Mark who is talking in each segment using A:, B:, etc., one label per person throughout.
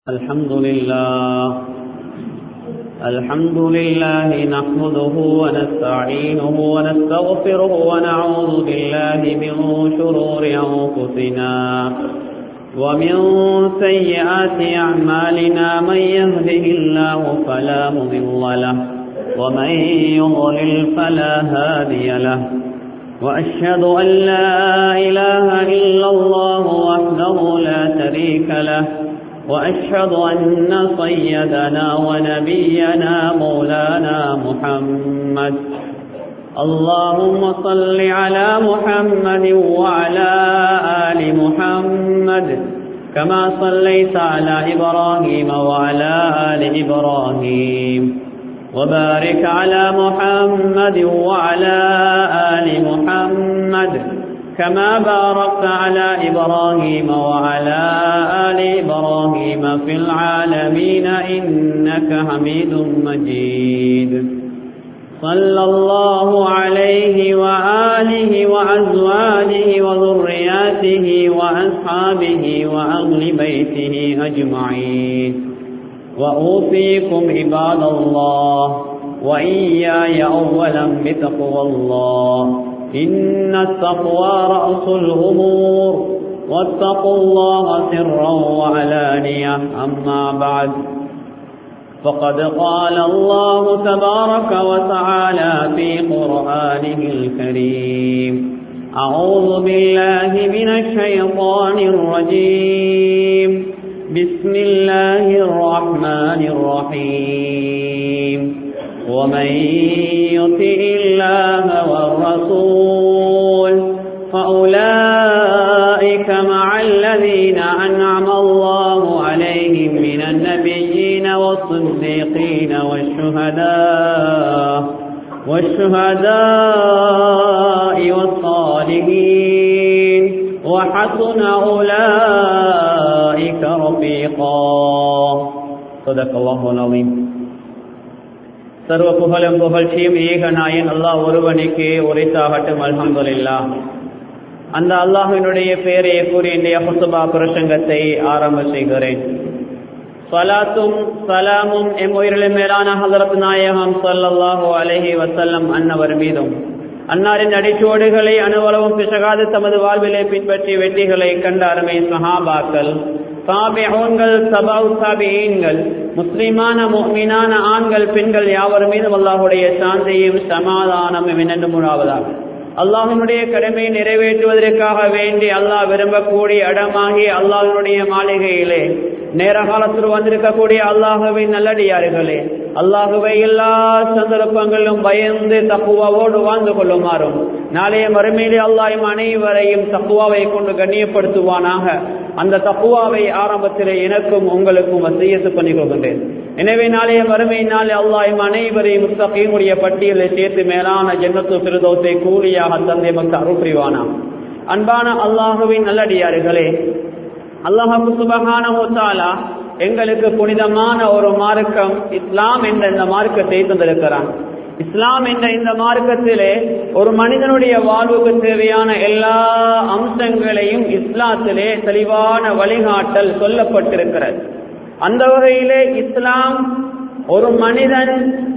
A: الحمد لله الحمد لله نحمده ونستعينه ونستغفره ونعوذ بالله من شرور أنفسنا ومن سيئات أعمالنا من يهده الله فلا مضل له ومن يضلل فلا هادي له وأشهد أن لا إله إلا الله وحده لا شريك له وأشهد أن سيدنا ونبينا مولانا محمد اللهم صل على محمد وعلى آل محمد كما صليت على إبراهيم وعلى آل إبراهيم وبارك على محمد وعلى آل محمد كما باركت على إبراهيم وعلى آل إبراهيم في العالمين إنك حميد مجيد صلى الله عليه وآله وأزواجه وذرياته وأصحابه وأهل بيته أجمعين وأوصيكم عباد الله وإياي أولا بتقوى الله إن التقوى رأس الأمور واتقوا الله سرا وعلانية أما بعد فقد قال الله تبارك وتعالى في قرآنه الكريم أعوذ بالله من الشيطان الرجيم بسم الله الرحمن الرحيم ومن يطع الله والرسول فأولئك مع الذين أنعم الله عليهم من النبيين والصديقين والشهداء والشهداء والصالحين وحسن أولئك رفيقا صدق الله العظيم சர்வ புகழும் புகழ்ச்சியும் ஏக நாயன் அல்லாஹ் ஒருவனுக்கு உரைத்தாகட்டும் அல்ஹம்துலில்லா அந்த அல்லாஹினுடைய பெயரை கூறி இன்றைய ஹுசுபா பிரசங்கத்தை ஆரம்ப செய்கிறேன் சலாத்தும் சலாமும் எம் உயிரிலும் மேலான ஹசரத் நாயகம் சல்லல்லாஹு அலஹி வசல்லம் அன்னவர் மீதும் அன்னாரின் அடிச்சோடுகளை அணுவளவும் பிசகாது தமது வாழ்விலை பின்பற்றி வெற்றிகளை கண்ட அருமை சஹாபாக்கள் தாபிஹோன்கள் சபாவு தாபியீன்கள் முஸ்லிமான மீனான ஆண்கள் பெண்கள் யாவர் மீதும் அல்லாஹுடைய சாந்தியும் சமாதானமும் என்னென்று முழாவதாக அல்லாஹினுடைய கடமையை நிறைவேற்றுவதற்காக வேண்டி அல்லாஹ் விரும்பக்கூடிய இடமாகி அல்லாஹினுடைய மாளிகையிலே நேர காலத்தில் வந்திருக்கக்கூடிய அல்லாஹுவின் நல்லடியார்களே அல்லாஹுவை எல்லா சந்தர்ப்பங்களிலும் பயந்து தக்குவாவோடு வாழ்ந்து கொள்ளுமாறும் நாளைய மறுமையிலே அல்லாஹும் அனைவரையும் தக்குவாவை கொண்டு கண்ணியப்படுத்துவானாக அந்த தக்குவாவை ஆரம்பத்திலே எனக்கும் உங்களுக்கும் வசியத்து பண்ணி கொள்கின்றேன் எனவே நாளைய மறுமை நாளே அல்லாஹும் அனைவரையும் முஸ்தகீமுடைய பட்டியலை சேர்த்து மேலான ஜென்னத்து பிரதோத்தை கூலியாக தந்தை மக்கள் அருள் புரிவானா அன்பான அல்லாஹுவின் நல்லடியார்களே அல்லாஹு சுபகான எங்களுக்கு புனிதமான ஒரு மார்க்கம் இஸ்லாம் என்ற இந்த மார்க்கத்தை தந்திருக்கிறான் இஸ்லாம் என்ற இந்த மார்க்கத்திலே ஒரு மனிதனுடைய வாழ்வுக்கு தேவையான எல்லா அம்சங்களையும் இஸ்லாத்திலே தெளிவான வழிகாட்டல் சொல்லப்பட்டிருக்கிறது அந்த வகையிலே இஸ்லாம் ஒரு மனிதன்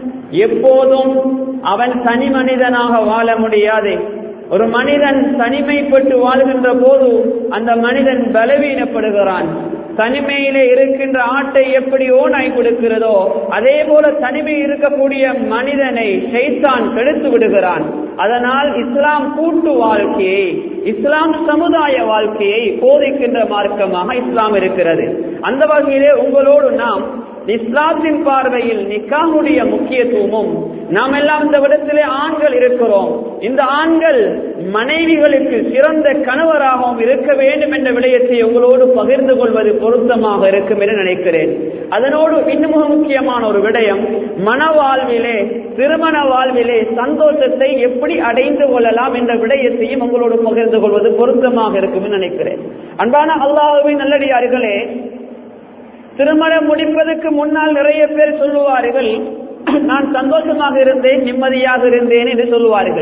A: எப்போதும் அவன் தனி மனிதனாக வாழ முடியாது ஒரு மனிதன் தனிமைப்பட்டு வாழ்கின்ற போது அந்த மனிதன் பலவீனப்படுகிறான் தனிமையிலே இருக்கின்ற ஆட்டை எப்படி ஓனாய் கொடுக்கிறதோ அதே போல தனிமை இருக்கக்கூடிய மனிதனை செய்தான் கெடுத்து விடுகிறான் அதனால் இஸ்லாம் கூட்டு வாழ்க்கையை இஸ்லாம் சமுதாய வாழ்க்கையை போதிக்கின்ற மார்க்கமாக இஸ்லாம் இருக்கிறது அந்த வகையிலே உங்களோடு நாம் இஸ்லாத்தின் பார்வையில் நிக்காவுடைய முக்கியத்துவமும் நாம் எல்லாம் இந்த விடத்திலே ஆண்கள் இருக்கிறோம் இந்த ஆண்கள் மனைவிகளுக்கு சிறந்த கணவராகவும் இருக்க வேண்டும் என்ற விடயத்தை உங்களோடு பகிர்ந்து கொள்வது பொருத்தமாக இருக்கும் என நினைக்கிறேன் அதனோடு இன்னும் முக்கியமான ஒரு விடயம் மனவாழ்விலே திருமண வாழ்விலே சந்தோஷத்தை எப்படி அடைந்து கொள்ளலாம் என்ற விடயத்தையும் உங்களோடு பகிர்ந்து கொள்வது பொருத்தமாக இருக்கும் என்று நினைக்கிறேன் அன்பான அல்லாஹுவின் நல்லடியார்களே திருமணம் முடிப்பதற்கு முன்னால் நிறைய பேர் சொல்லுவார்கள் நான் சந்தோஷமாக இருந்தேன் நிம்மதியாக இருந்தேன் என்று சொல்லுவார்கள்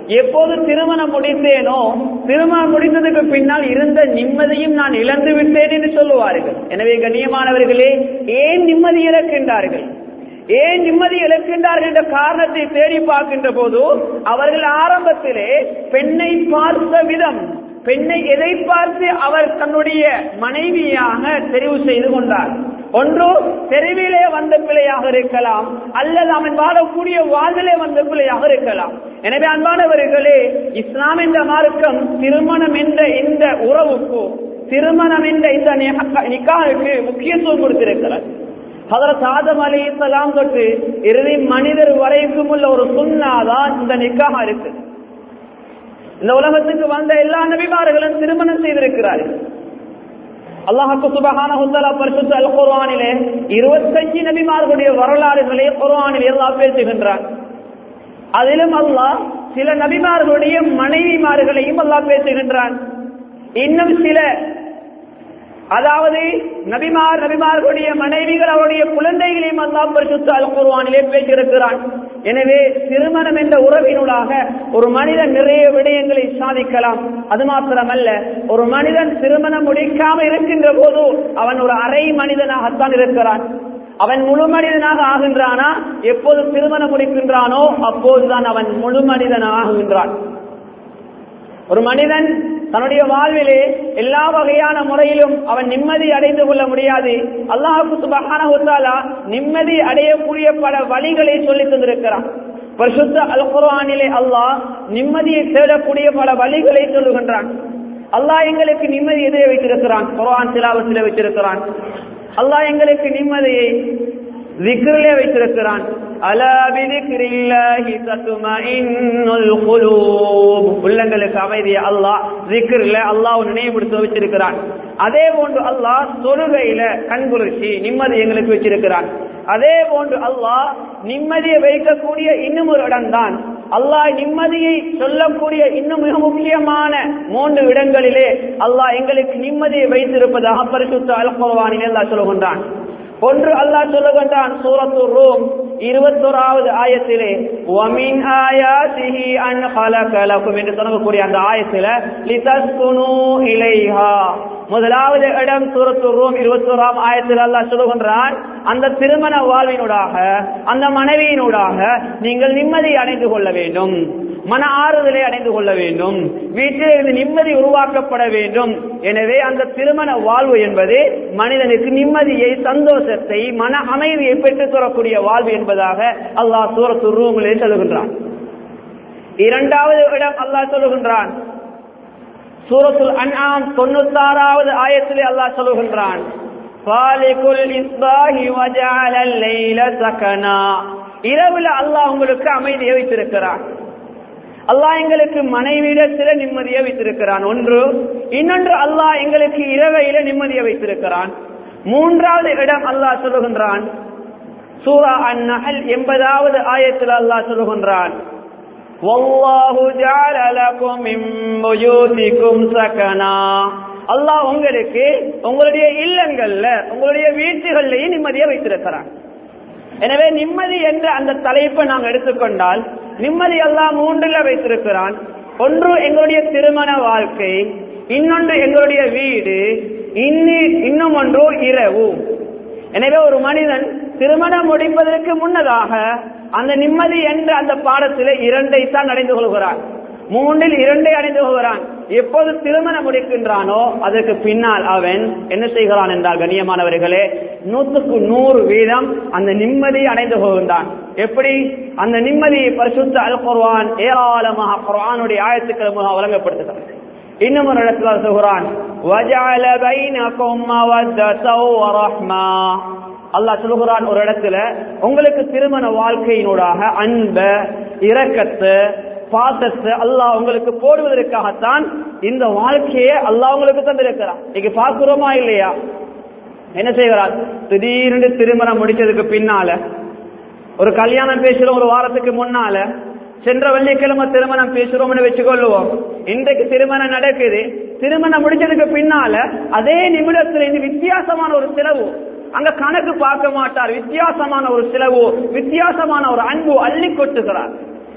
A: எப்போது திருமணம் முடித்தேனோ திருமணம் முடித்ததுக்கு பின்னால் இருந்த நிம்மதியும் நான் இழந்து விட்டேன் என்று சொல்லுவார்கள் எனவே கண்ணியமானவர்களே ஏன் நிம்மதி இழக்கின்றார்கள் ஏன் நிம்மதி இழக்கின்றார்கள் என்ற காரணத்தை தேடி பார்க்கின்ற போது அவர்கள் ஆரம்பத்திலே பெண்ணை பார்த்த விதம் பெண்ணை எதை பார்த்து அவர் தன்னுடைய மனைவியாக தெரிவு செய்து கொண்டார் ஒன்று தெருவிலே வந்த பிள்ளையாக இருக்கலாம் அல்லது அவன் வாழக்கூடிய வாழ்விலே வந்த பிள்ளையாக இருக்கலாம் எனவே அன்பானவர்களே இஸ்லாம் என்ற மார்க்கம் திருமணம் என்ற இந்த உறவுக்கு திருமணம் என்ற இந்த நிக்காவுக்கு முக்கியத்துவம் கொடுத்திருக்கிறது ஹதரத் ஆதம் அலி இஸ்லாம் தொட்டு இறுதி மனிதர் வரைக்கும் உள்ள ஒரு சுண்ணாதான் இந்த நிக்காக இருக்கு இந்த உலகத்துக்கு வந்த எல்லா நபிமார்களும் திருமணம் செய்திருக்கிறார்கள் அல்லாஹுக்கு சுபகான ஹுந்தலா பரிசுத்த அல் குர்ஆனிலே இருபத்தஞ்சு நபிமார்களுடைய வரலாறுகளை குர்ஆனில் எல்லாம் பேசுகின்றார் அதிலும் அல்லாஹ் சில நபிமார்களுடைய மனைவிமார்களையும் அல்லாஹ் பேசுகின்றான் இன்னும் சில அதாவது நபிமார் நபிமார்களுடைய மனைவிகள் அவருடைய குழந்தைகளையும் அல்லாஹ் பரிசுத்த அல் குர்ஆனிலே பேசியிருக்கிறான் எனவே திருமணம் என்ற உறவினூடாக ஒரு மனிதன் நிறைய விடயங்களை சாதிக்கலாம் அது மாத்திரமல்ல ஒரு மனிதன் திருமணம் முடிக்காம இருக்கின்ற போது அவன் ஒரு அரை மனிதனாகத்தான் இருக்கிறான் அவன் முழு மனிதனாக ஆகின்றானா எப்போது திருமணம் முடிக்கின்றானோ அப்போதுதான் அவன் முழு மனிதனாக ஆகுகின்றான் ஒரு மனிதன் தன்னுடைய வாழ்விலே எல்லா வகையான முறையிலும் அவன் நிம்மதி அடைந்து கொள்ள முடியாது அல்லாஹு சுபஹான நிம்மதி அடையக்கூடிய பல வழிகளை சொல்லி தந்திருக்கிறான் பரிசுத்த அல் குர்ஆனிலே அல்லாஹ் நிம்மதியை தேடக்கூடிய பல வழிகளை சொல்லுகின்றான் அல்லாஹ் எங்களுக்கு நிம்மதி எதிரே வைத்திருக்கிறான் குர்ஆன் சிலாவத்திலே வைத்திருக்கிறான் அல்லாஹ் எங்களுக்கு நிம்மதியை விக்கிரிலே வைத்திருக்கிறான் உள்ளங்களுக்கு அமைதியை அல்லாஹ் விக்கிரில அல்லாஹ் நினைவுபடுத்த வச்சிருக்கிறான் அதே போன்று அல்லாஹ் தொழுகையில கண்குளிர்ச்சி நிம்மதி எங்களுக்கு வச்சிருக்கிறான் அதே போன்று அல்லாஹ் நிம்மதியை வைக்கக்கூடிய இன்னும் ஒரு இடம்தான் அல்லாஹ் நிம்மதியை சொல்லக்கூடிய இன்னும் மிக முக்கியமான மூன்று இடங்களிலே அல்லாஹ் எங்களுக்கு நிம்மதியை வைத்திருப்பதாக பரிசுத்த அல்குர்வானில் அல்லாஹ் சொல்லுகின்றான் ஒன்று அல்லாஹ் சொல்லுகின்றான் சூரத்து ரூம் இருபத்தோராவது ஆயத்திலே ஒமின் ஆயாசிஹி அன் கலகலக்கும் என்று சொல்லக்கூடிய அந்த ஆயத்தில லிதஸ்குனு இலைஹா முதலாவது இடம் சூரத்து ரூம் இருபத்தோராம் ஆயத்தில் அல்லாஹ் சொல்லுகின்றான் அந்த திருமண வாழ்வினூடாக அந்த மனைவியினூடாக நீங்கள் நிம்மதி அடைந்து கொள்ள வேண்டும் மன ஆறுதலை அடைந்து கொள்ள வேண்டும் வீட்டில் இருந்து நிம்மதி உருவாக்கப்பட வேண்டும் எனவே அந்த திருமண வாழ்வு என்பது மனிதனுக்கு நிம்மதியை சந்தோஷத்தை மன அமைதியை பெற்றுத் தரக்கூடிய வாழ்வு என்பதாக அல்லாஹ் சூரத்து ரூமிலே சொல்லுகின்றான் இரண்டாவது இடம் அல்லாஹ் சொல்லுகின்றான் சூரத்துல் அன்ஆம் தொண்ணூத்தாறாவது ஆயத்திலே அல்லாஹ் சொல்லுகின்றான் இரவுல அல்லாஹ் உங்களுக்கு அமைதியை வைத்திருக்கிறான் அல்லாஹ் எங்களுக்கு மனைவிடத்தில நிம்மதியை வைத்திருக்கிறான் ஒன்று இன்னொன்று அல்லாஹ் எங்களுக்கு இரவையில நிம்மதியை வைத்திருக்கிறான் மூன்றாவது இடம் அல்லாஹ் சொல்லுகின்றான் சூரா அந்நகல் எண்பதாவது ஆயத்தில் அல்லாஹ் சொல்லுகின்றான் والله جعل لكم من بيوتكم سكنا அல்லாஹ் உங்களுக்கு உங்களுடைய இல்லங்கள்ல உங்களுடைய வீட்டுகள்லையும் நிம்மதியை வைத்திருக்கிறான் எனவே நிம்மதி என்ற அந்த தலைப்பை நாம் எடுத்துக்கொண்டால் நிம்மதி அல்லாஹ் மூன்றுல வைத்திருக்கிறான் ஒன்று எங்களுடைய திருமண வாழ்க்கை இன்னொன்று எங்களுடைய வீடு இன்னும் ஒன்று இரவு எனவே ஒரு மனிதன் திருமணம் முடிப்பதற்கு முன்னதாக அந்த நிம்மதி என்ற அந்த பாடத்தில் இரண்டை தான் அடைந்து கொள்கிறான் மூன்றில் இரண்டை அடைந்து கொள்கிறான் எப்போது திருமணம் முடிக்கின்றானோ அதற்கு பின்னால் அவன் என்ன செய்கிறான் என்றால் கண்ணியமானவர்களே நூற்றுக்கு நூறு வீதம் அந்த நிம்மதியை அடைந்து கொள்கின்றான் எப்படி அந்த நிம்மதியை பரிசுத்த அல் குர்வான் ஏராளமாக குர்வானுடைய ஆயத்துக்கள் மூலம் வழங்கப்படுத்துகிறது இன்னும் ஒரு இடத்துல சொல்கிறான் அல்லாஹ் சொல்லுகிறான் ஒரு இடத்துல உங்களுக்கு திருமண வாழ்க்கையினூடாக அன்ப இரக்கத்தை பாசத்தை அல்லாஹ் உங்களுக்கு போடுவதற்காகத்தான் இந்த வாழ்க்கையை அல்லாஹ் உங்களுக்கு தந்திருக்கிறான் இன்னைக்கு பார்க்கிறோமா இல்லையா என்ன செய்கிறார் திடீர்னு திருமணம் முடிச்சதுக்கு பின்னால ஒரு கல்யாணம் பேசுறோம் ஒரு வாரத்துக்கு முன்னால சென்ற வெள்ளிக்கிழமை திருமணம் பேசுறோம்னு வச்சுக்கொள்ளுவோம் இன்றைக்கு திருமணம் நடக்குது திருமணம் முடிச்சதுக்கு பின்னால அதே நிமிடத்துல இருந்து வித்தியாசமான ஒரு செலவு அங்க கணக்கு பார்க்க மாட்டார் வித்தியாசமான ஒரு செலவு வித்தியாசமான ஒரு அன்பு அள்ளி கொட்டுகிறார்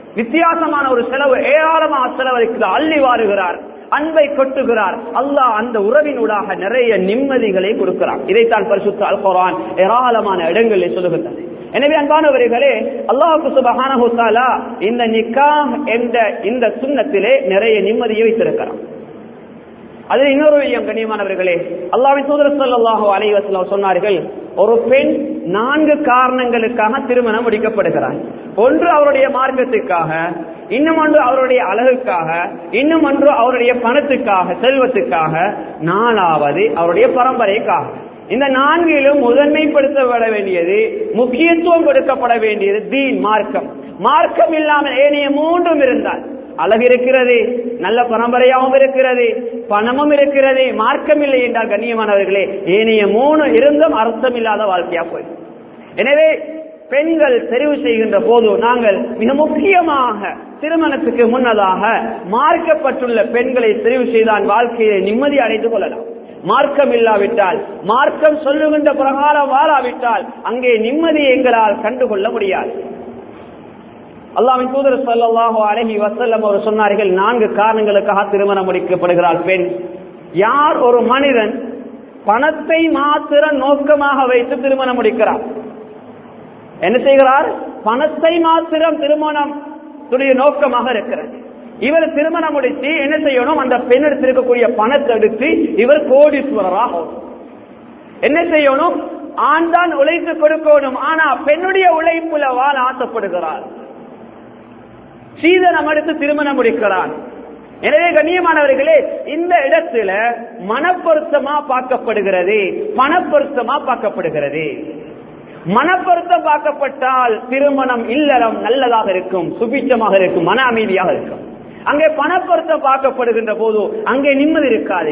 A: வித்தியாசமான ஒரு செலவு ஏராளமாக செலவழிக்கிறார் அள்ளி வாருகிறார் அன்பை கொட்டுகிறார் அல்லாஹ் அந்த உறவினூடாக நிறைய நிம்மதிகளை கொடுக்கிறார் இதைத்தான் பரிசுத்த அல் குர்ஆன் ஏராளமான இடங்களில் சொல்லுகின்றது எனவே அன்பானவர்களே அல்லாஹு சுபஹானஹு தஆலா இந்த நிக்காஹ் என்ற இந்த சுன்னத்திலே நிறைய நிம்மதியை வைத்திருக்கிறார் அது இன்னொரு விஷயம் கண்ணியமானவர்களே அல்லாவின் தூதர் ஸல்லல்லாஹு அலைஹி வஸல்லம் சொன்னார்கள் ஒரு பெண் நான்கு காரணங்களுக்காக திருமணம் முடிக்கப்படுகிறார் ஒன்று அவருடைய மார்க்கத்துக்காக இன்னும் ஒன்று அவருடைய அழகுக்காக இன்னும் ஒன்று அவருடைய பணத்துக்காக செல்வத்துக்காக நாலாவது அவருடைய பரம்பரைக்காக இந்த நான்கிலும் முதன்மைப்படுத்தப்பட வேண்டியது முக்கியத்துவம் கொடுக்கப்பட வேண்டியது தீன் மார்க்கம் மார்க்கம் இல்லாமல் ஏனைய மூன்றும் இருந்தால் அழகு இருக்கிறது நல்ல பரம்பரையாகவும் இருக்கிறது பணமும் இருக்கிறது மார்க்கம் இல்லை என்றால் கண்ணியமானவர்களே ஏனைய மூணு இருந்தும் அர்த்தம் இல்லாத வாழ்க்கையா போய் எனவே பெண்கள் தெரிவு செய்கின்ற போது நாங்கள் மிக முக்கியமாக திருமணத்துக்கு முன்னதாக மார்க்கப்பட்டுள்ள பெண்களை தெரிவு செய்தால் வாழ்க்கையை நிம்மதி அடைந்து கொள்ளலாம் மார்க்கம் இல்லாவிட்டால் மார்க்கம் சொல்லுகின்ற பிரகாரம் வாழாவிட்டால் அங்கே நிம்மதியை எங்களால் கண்டுகொள்ள முடியாது அல்லாவின் தூதர் ஸல்லல்லாஹு அலைஹி வஸல்லம் அவர் சொன்னார்கள் நான்கு காரணங்களுக்காக திருமணம் முடிக்கப்படுகிறாள் பெண் யார் ஒரு மனிதன் பணத்தை மாத்திர நோக்கமாக வைத்து திருமணம் முடிக்கிறார் என்ன செய்கிறார் பணத்தை மாத்திரம் திருமணம் துடைய நோக்கமாக இருக்கிறது இவர் திருமணம் முடித்து என்ன செய்யணும் அந்த பெண் எடுத்திருக்கக்கூடிய பணத்தை எடுத்து இவர் கோடீஸ்வரராக என்ன செய்யணும் ஆண் தான் உழைத்து கொடுக்கணும் ஆனா பெண்ணுடைய உழைப்புல வாழ ஆசைப்படுகிறார் சீதனம் எடுத்து திருமணம் முடிக்கிறான் எனவே கண்ணியமானவர்களே இந்த இடத்துல மனப்பொருத்தமா பார்க்கப்படுகிறது பணப்பொருத்தமா பார்க்கப்படுகிறது மனப்பொருத்தம் பார்க்கப்பட்டால் திருமணம் இல்லறம் நல்லதாக இருக்கும் சுபிச்சமாக இருக்கும் மன அமைதியாக இருக்கும் அங்கே பணப்பொருத்தம் பார்க்கப்படுகின்ற போது அங்கே நிம்மதி இருக்காது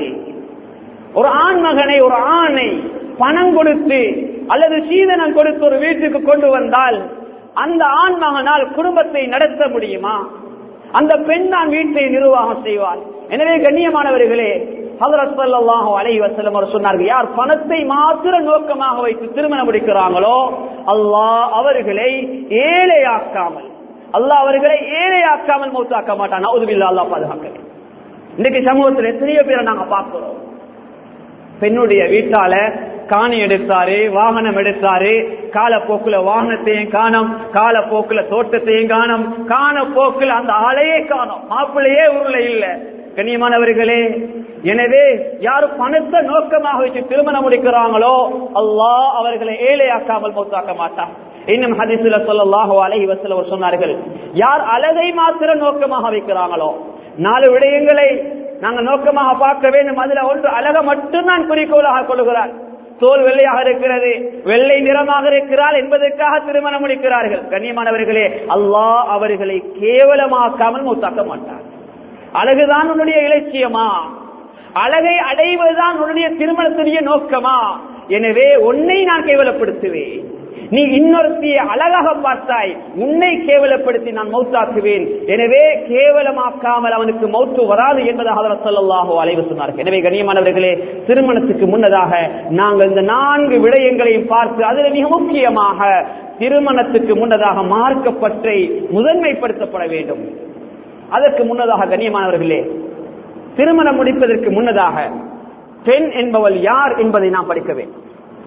A: ஒரு ஆண் மகனை ஒரு ஆணை பணம் கொடுத்து அல்லது சீதனம் கொடுத்து ஒரு வீட்டுக்கு கொண்டு வந்தால் அந்த ஆண் மகனால் குடும்பத்தை நடத்த முடியுமா அந்த பெண் தான் வீட்டை நிர்வாகம் செய்வார் எனவே கண்ணியமானவர்களே ஹதரத் ஸல்லல்லாஹு அலைஹி வஸல்லம் அவர் சொன்னார்கள் யார் பணத்தை மாத்திர நோக்கமாக வைத்து திருமணம் முடிக்கிறாங்களோ அல்லாஹ் அவர்களை ஏழையாக்காமல் அல்லாஹ் அவர்களை ஏழையாக்காமல் மௌத்தாக்க மாட்டான் நவுதுபில்லா அல்லாஹ் பாதுகாக்க இன்னைக்கு சமூகத்தில் எத்தனையோ பேரை நாங்க பார்க்கிறோம் பெண்ணுடைய வீட்டால காணி எடுத்தாரு வாகனம் எடுத்தாரு காலப்போக்குல வாகனத்தையும் காணும் காலப்போக்குல தோட்டத்தையும் காணும் காலப்போக்குல அந்த ஆளையே காணும் மாப்பிள்ளையே ஊர்ல இல்ல கண்ணியமானவர்களே எனவே யார் பணத்தை நோக்கமாக வச்சு திருமணம் முடிக்கிறாங்களோ அல்லாஹ் அவர்களை ஏழையாக்காமல் மௌத்தாக்க மாட்டான் இன்னும் ஹதீசுல சொல்லல்லாஹு அலைஹி வஸல்லம் சொன்னார்கள் யார் அழகை மாத்திர நோக்கமாக வைக்கிறாங்களோ நாலு விடயங்களை நாங்க நோக்கமாக பார்க்க வேண்டும் அதுல ஒன்று அழக மட்டும்தான் குறிக்கோளாக கொள்கிறார் தோல் வெள்ளையாக இருக்கிறது வெள்ளை நிறமாக இருக்கிறார் என்பதற்காக திருமணம் முடிக்கிறார்கள் கண்ணியமானவர்களே அல்லாஹ் அவர்களை கேவலமாக்காமல் மூத்தாக்க மாட்டார் அழகுதான் உன்னுடைய இலட்சியமா அழகை அடைவதுதான் உன்னுடைய திருமணத்துடைய நோக்கமா எனவே உன்னை நான் கேவலப்படுத்துவேன் நீ இன்னொருத்தியை அழகாக பார்த்தாய் உன்னை கேவலப்படுத்தி நான் மௌத்தாக்குவேன் எனவே கேவலமாக்காமல் அவனுக்கு மௌத்து வராது என்பதாக அவர் சொல்லல்லாஹோ அலைவு சொன்னார்கள் எனவே கண்ணியமானவர்களே திருமணத்துக்கு முன்னதாக நாங்கள் இந்த நான்கு விடயங்களையும் பார்த்து அதில் மிக முக்கியமாக திருமணத்துக்கு முன்னதாக மார்க்கப்பற்றை முதன்மைப்படுத்தப்பட வேண்டும் அதற்கு முன்னதாக கண்ணியமானவர்களே திருமணம் முடிப்பதற்கு முன்னதாக பெண் என்பவள் யார் என்பதை நாம் படிக்க வேண்டும்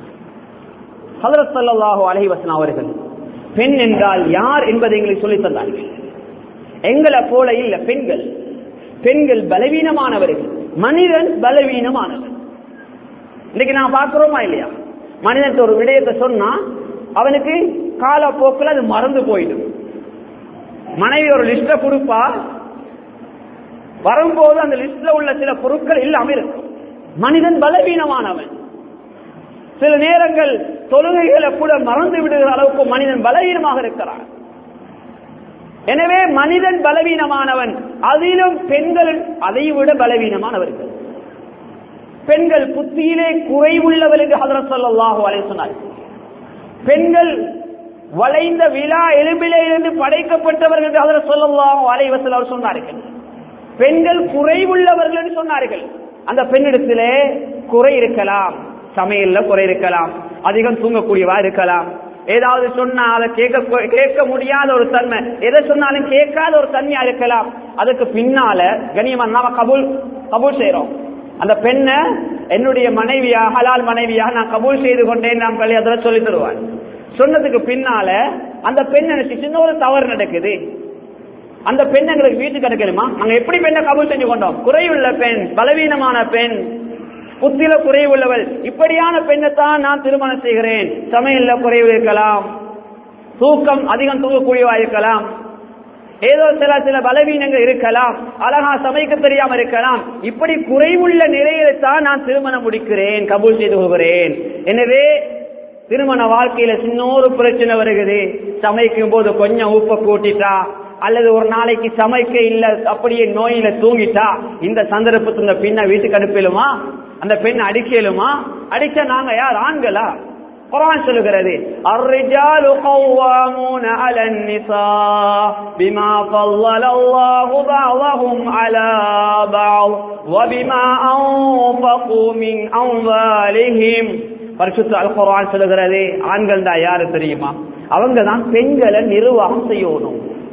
A: ஹதரத் சல்லாஹூ அலைவசன் அவர்கள் பெண் என்றால் யார் என்பதை எங்களுக்கு சொல்லித் தந்தார்கள் எங்களை போல இல்ல பெண்கள் பெண்கள் பலவீனமானவர்கள் மனிதன் பலவீனமானவன் இன்னைக்கு நான் பார்க்கிறோமா இல்லையா மனிதன் ஒரு விடயத்தை சொன்னா அவனுக்கு காலப்போக்கில் அது மறந்து போயிடும் மனைவி ஒரு லிஸ்ட கொடுப்பா வரும்போது அந்த லிஸ்ட்ல உள்ள சில பொருட்கள் இல்லாம இருக்கும் மனிதன் பலவீனமானவன் சில நேரங்கள் தொழுகைகளை கூட மறந்து விடுகிற அளவுக்கு மனிதன் பலவீனமாக இருக்கிறான் எனவே மனிதன் பலவீனமானவன் அதிலும் பெண்கள் அதை விட பலவீனமானவர்கள் பெண்கள் புத்தியிலே குறைவுள்ளவர் என்று ஹதரத் ஸல்லல்லாஹு அலைஹி சொன்னார் பெண்கள் வளைந்த விழா எலும்பிலே இருந்து படைக்கப்பட்டவர்கள் என்று ஹதரத் ஸல்லல்லாஹு அலைஹி வஸல்லம் அவர் சொன்னார்கள் பெண்கள் குறைவுள்ளவர்கள் என்று சொன்னார்கள் அந்த பெண்ணிடத்திலே குறை இருக்கலாம் சமையல்ல குறை இருக்கலாம் அதிகம் தூங்கக்கூடியவா இருக்கலாம் ஏதாவது சொன்னா அதை கேட்க கேட்க முடியாத ஒரு தன்மை எதை சொன்னாலும் கேட்காத ஒரு தன்மையா இருக்கலாம் அதுக்கு பின்னால கண்ணியமா நாம கபூல் கபூல் செய்யறோம் அந்த பெண்ணை என்னுடைய மனைவியா ஹலால் மனைவியாக நான் கபூல் செய்து கொண்டேன் நாம் கல்யாணத்துல சொல்லி தருவான் சொன்னதுக்கு பின்னால அந்த பெண் எனக்கு சின்ன ஒரு தவறு நடக்குது அந்த பெண் எங்களுக்கு வீட்டுக்கு கிடைக்கலுமா நாங்க எப்படி பெண்ணை கபூல் செஞ்சு கொண்டோம் குறைவுள்ள பெண் பலவீனமான பெண் புத்தில குறைவுள்ளவள் இப்படியான பெண்ணைத்தான் நான் திருமணம் செய்கிறேன் சமையல்ல குறைவு இருக்கலாம் தூக்கம் அதிகம் தூங்கக்கூடியவா இருக்கலாம் ஏதோ சில சில பலவீனங்கள் இருக்கலாம் அழகா சமைக்க தெரியாம இருக்கலாம் இப்படி குறைவுள்ள நிலையில தான் நான் திருமணம் முடிக்கிறேன் கபூல் செய்து கொள்கிறேன் எனவே திருமண வாழ்க்கையில சின்ன ஒரு பிரச்சனை வருகிறது சமைக்கும் போது கொஞ்சம் உப்பை கூட்டிட்டா அல்லது ஒரு நாளைக்கு சமைக்க இல்ல அப்படியே நோயில தூங்கிட்டா இந்த சந்தர்ப்பத்துல இந்த பெண்ணை வீட்டுக்கு அனுப்பிலுமா அந்த பெண் அடிக்கலுமா அடிச்சா நாங்க யார் ஆண்களா குரான் சொல்லுகிறது الرجال قوامون على النساء بما فضل الله بعضهم على بعض وبما أنفقوا من أموالهم பரிசுத்த அல் குரான் சொல்லுகிறது ஆண்கள் தான் யாரு தெரியுமா அவங்க தான் பெண்களை நிர்வாகம் செய்யணும்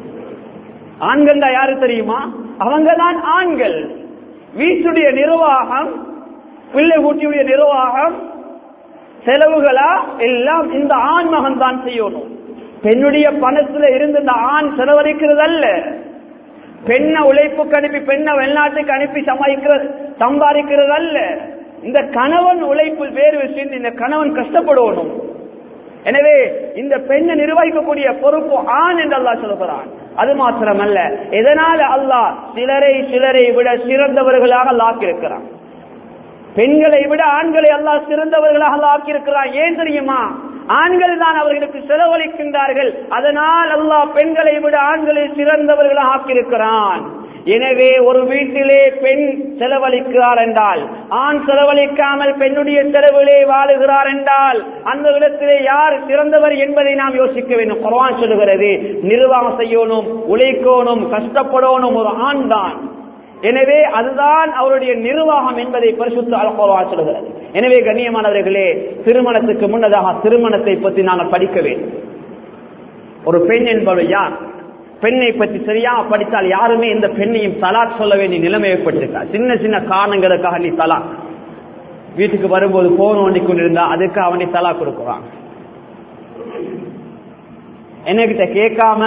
A: ஆண்கள் தான் யாரு தெரியுமா அவங்க தான் ஆண்கள் வீட்டுடைய நிர்வாகம் பிள்ளை கூட்டியுடைய நிர்வாகம் செலவுகளா எல்லாம் இந்த ஆண் மகன் தான் செய்யணும் பெண்ணுடைய பணத்துல இருந்து இந்த ஆண் செலவழிக்கிறது அல்ல பெண்ணை உழைப்புக்கு அனுப்பி பெண்ணை வெளிநாட்டுக்கு அனுப்பி சமாளிக்கிறது சம்பாதிக்கிறது அல்ல இந்த கணவன் உழைப்பு வேறு விஷயம் இந்த கணவன் கஷ்டப்படணும் எனவே இந்த பெண்ணை நிர்வகிக்கக்கூடிய பொறுப்பு ஆண் என்று அல்லாஹ் சொல்கிறான் அது மாத்திரமல்ல எதனால அல்லாஹ் சிலரை சிலரை விட சிறந்தவர்களாக ஆக்கியிருக்கிறான் பெண்களை விட ஆண்களை அல்லாஹ் சிறந்தவர்களாக ஆக்கியிருக்கிறான் ஏன் தெரியுமா ஆண்கள் தான் அவர்களுக்கு செலவழிக்கின்றார்கள் அதனால் அல்லாஹ் பெண்களை விட ஆண்களை சிறந்தவர்களாக ஆக்கியிருக்கிறான் எனவே ஒரு வீட்டிலே பெண் செலவழிக்கிறார் என்றால் ஆண் செலவழிக்காமல் பெண்ணுடைய செலவிலே வாழுகிறார் என்றால் அந்த இடத்திலே யார் சிறந்தவர் என்பதை நாம் யோசிக்க வேண்டும் குர்ஆன் சொல்லுகிறது நிர்வாகம் செய்யணும் உழைக்கணும் கஷ்டப்படணும் ஒரு ஆண் தான் எனவே அதுதான் அவருடைய நிர்வாகம் என்பதை பரிசுத்த அல்கோவா சொல்கிறது எனவே கண்ணியமானவர்களே திருமணத்துக்கு முன்னதாக திருமணத்தை பற்றி நாங்கள் படிக்க வேண்டும் ஒரு பெண் என்பவர் யார் பெண்ணை பற்றி சரியா படித்தால் யாருமே இந்த பெண்ணையும் தலாக் சொல்ல வேண்டிய நிலைமை ஏற்பட்டிருக்கா சின்ன சின்ன காரணங்களுக்காக நீ தலாக் வீட்டுக்கு வரும்போது போன் ஓண்டி கொண்டிருந்தா அதுக்கு அவனை தலா கொடுக்குறான் என்னகிட்ட கேட்காம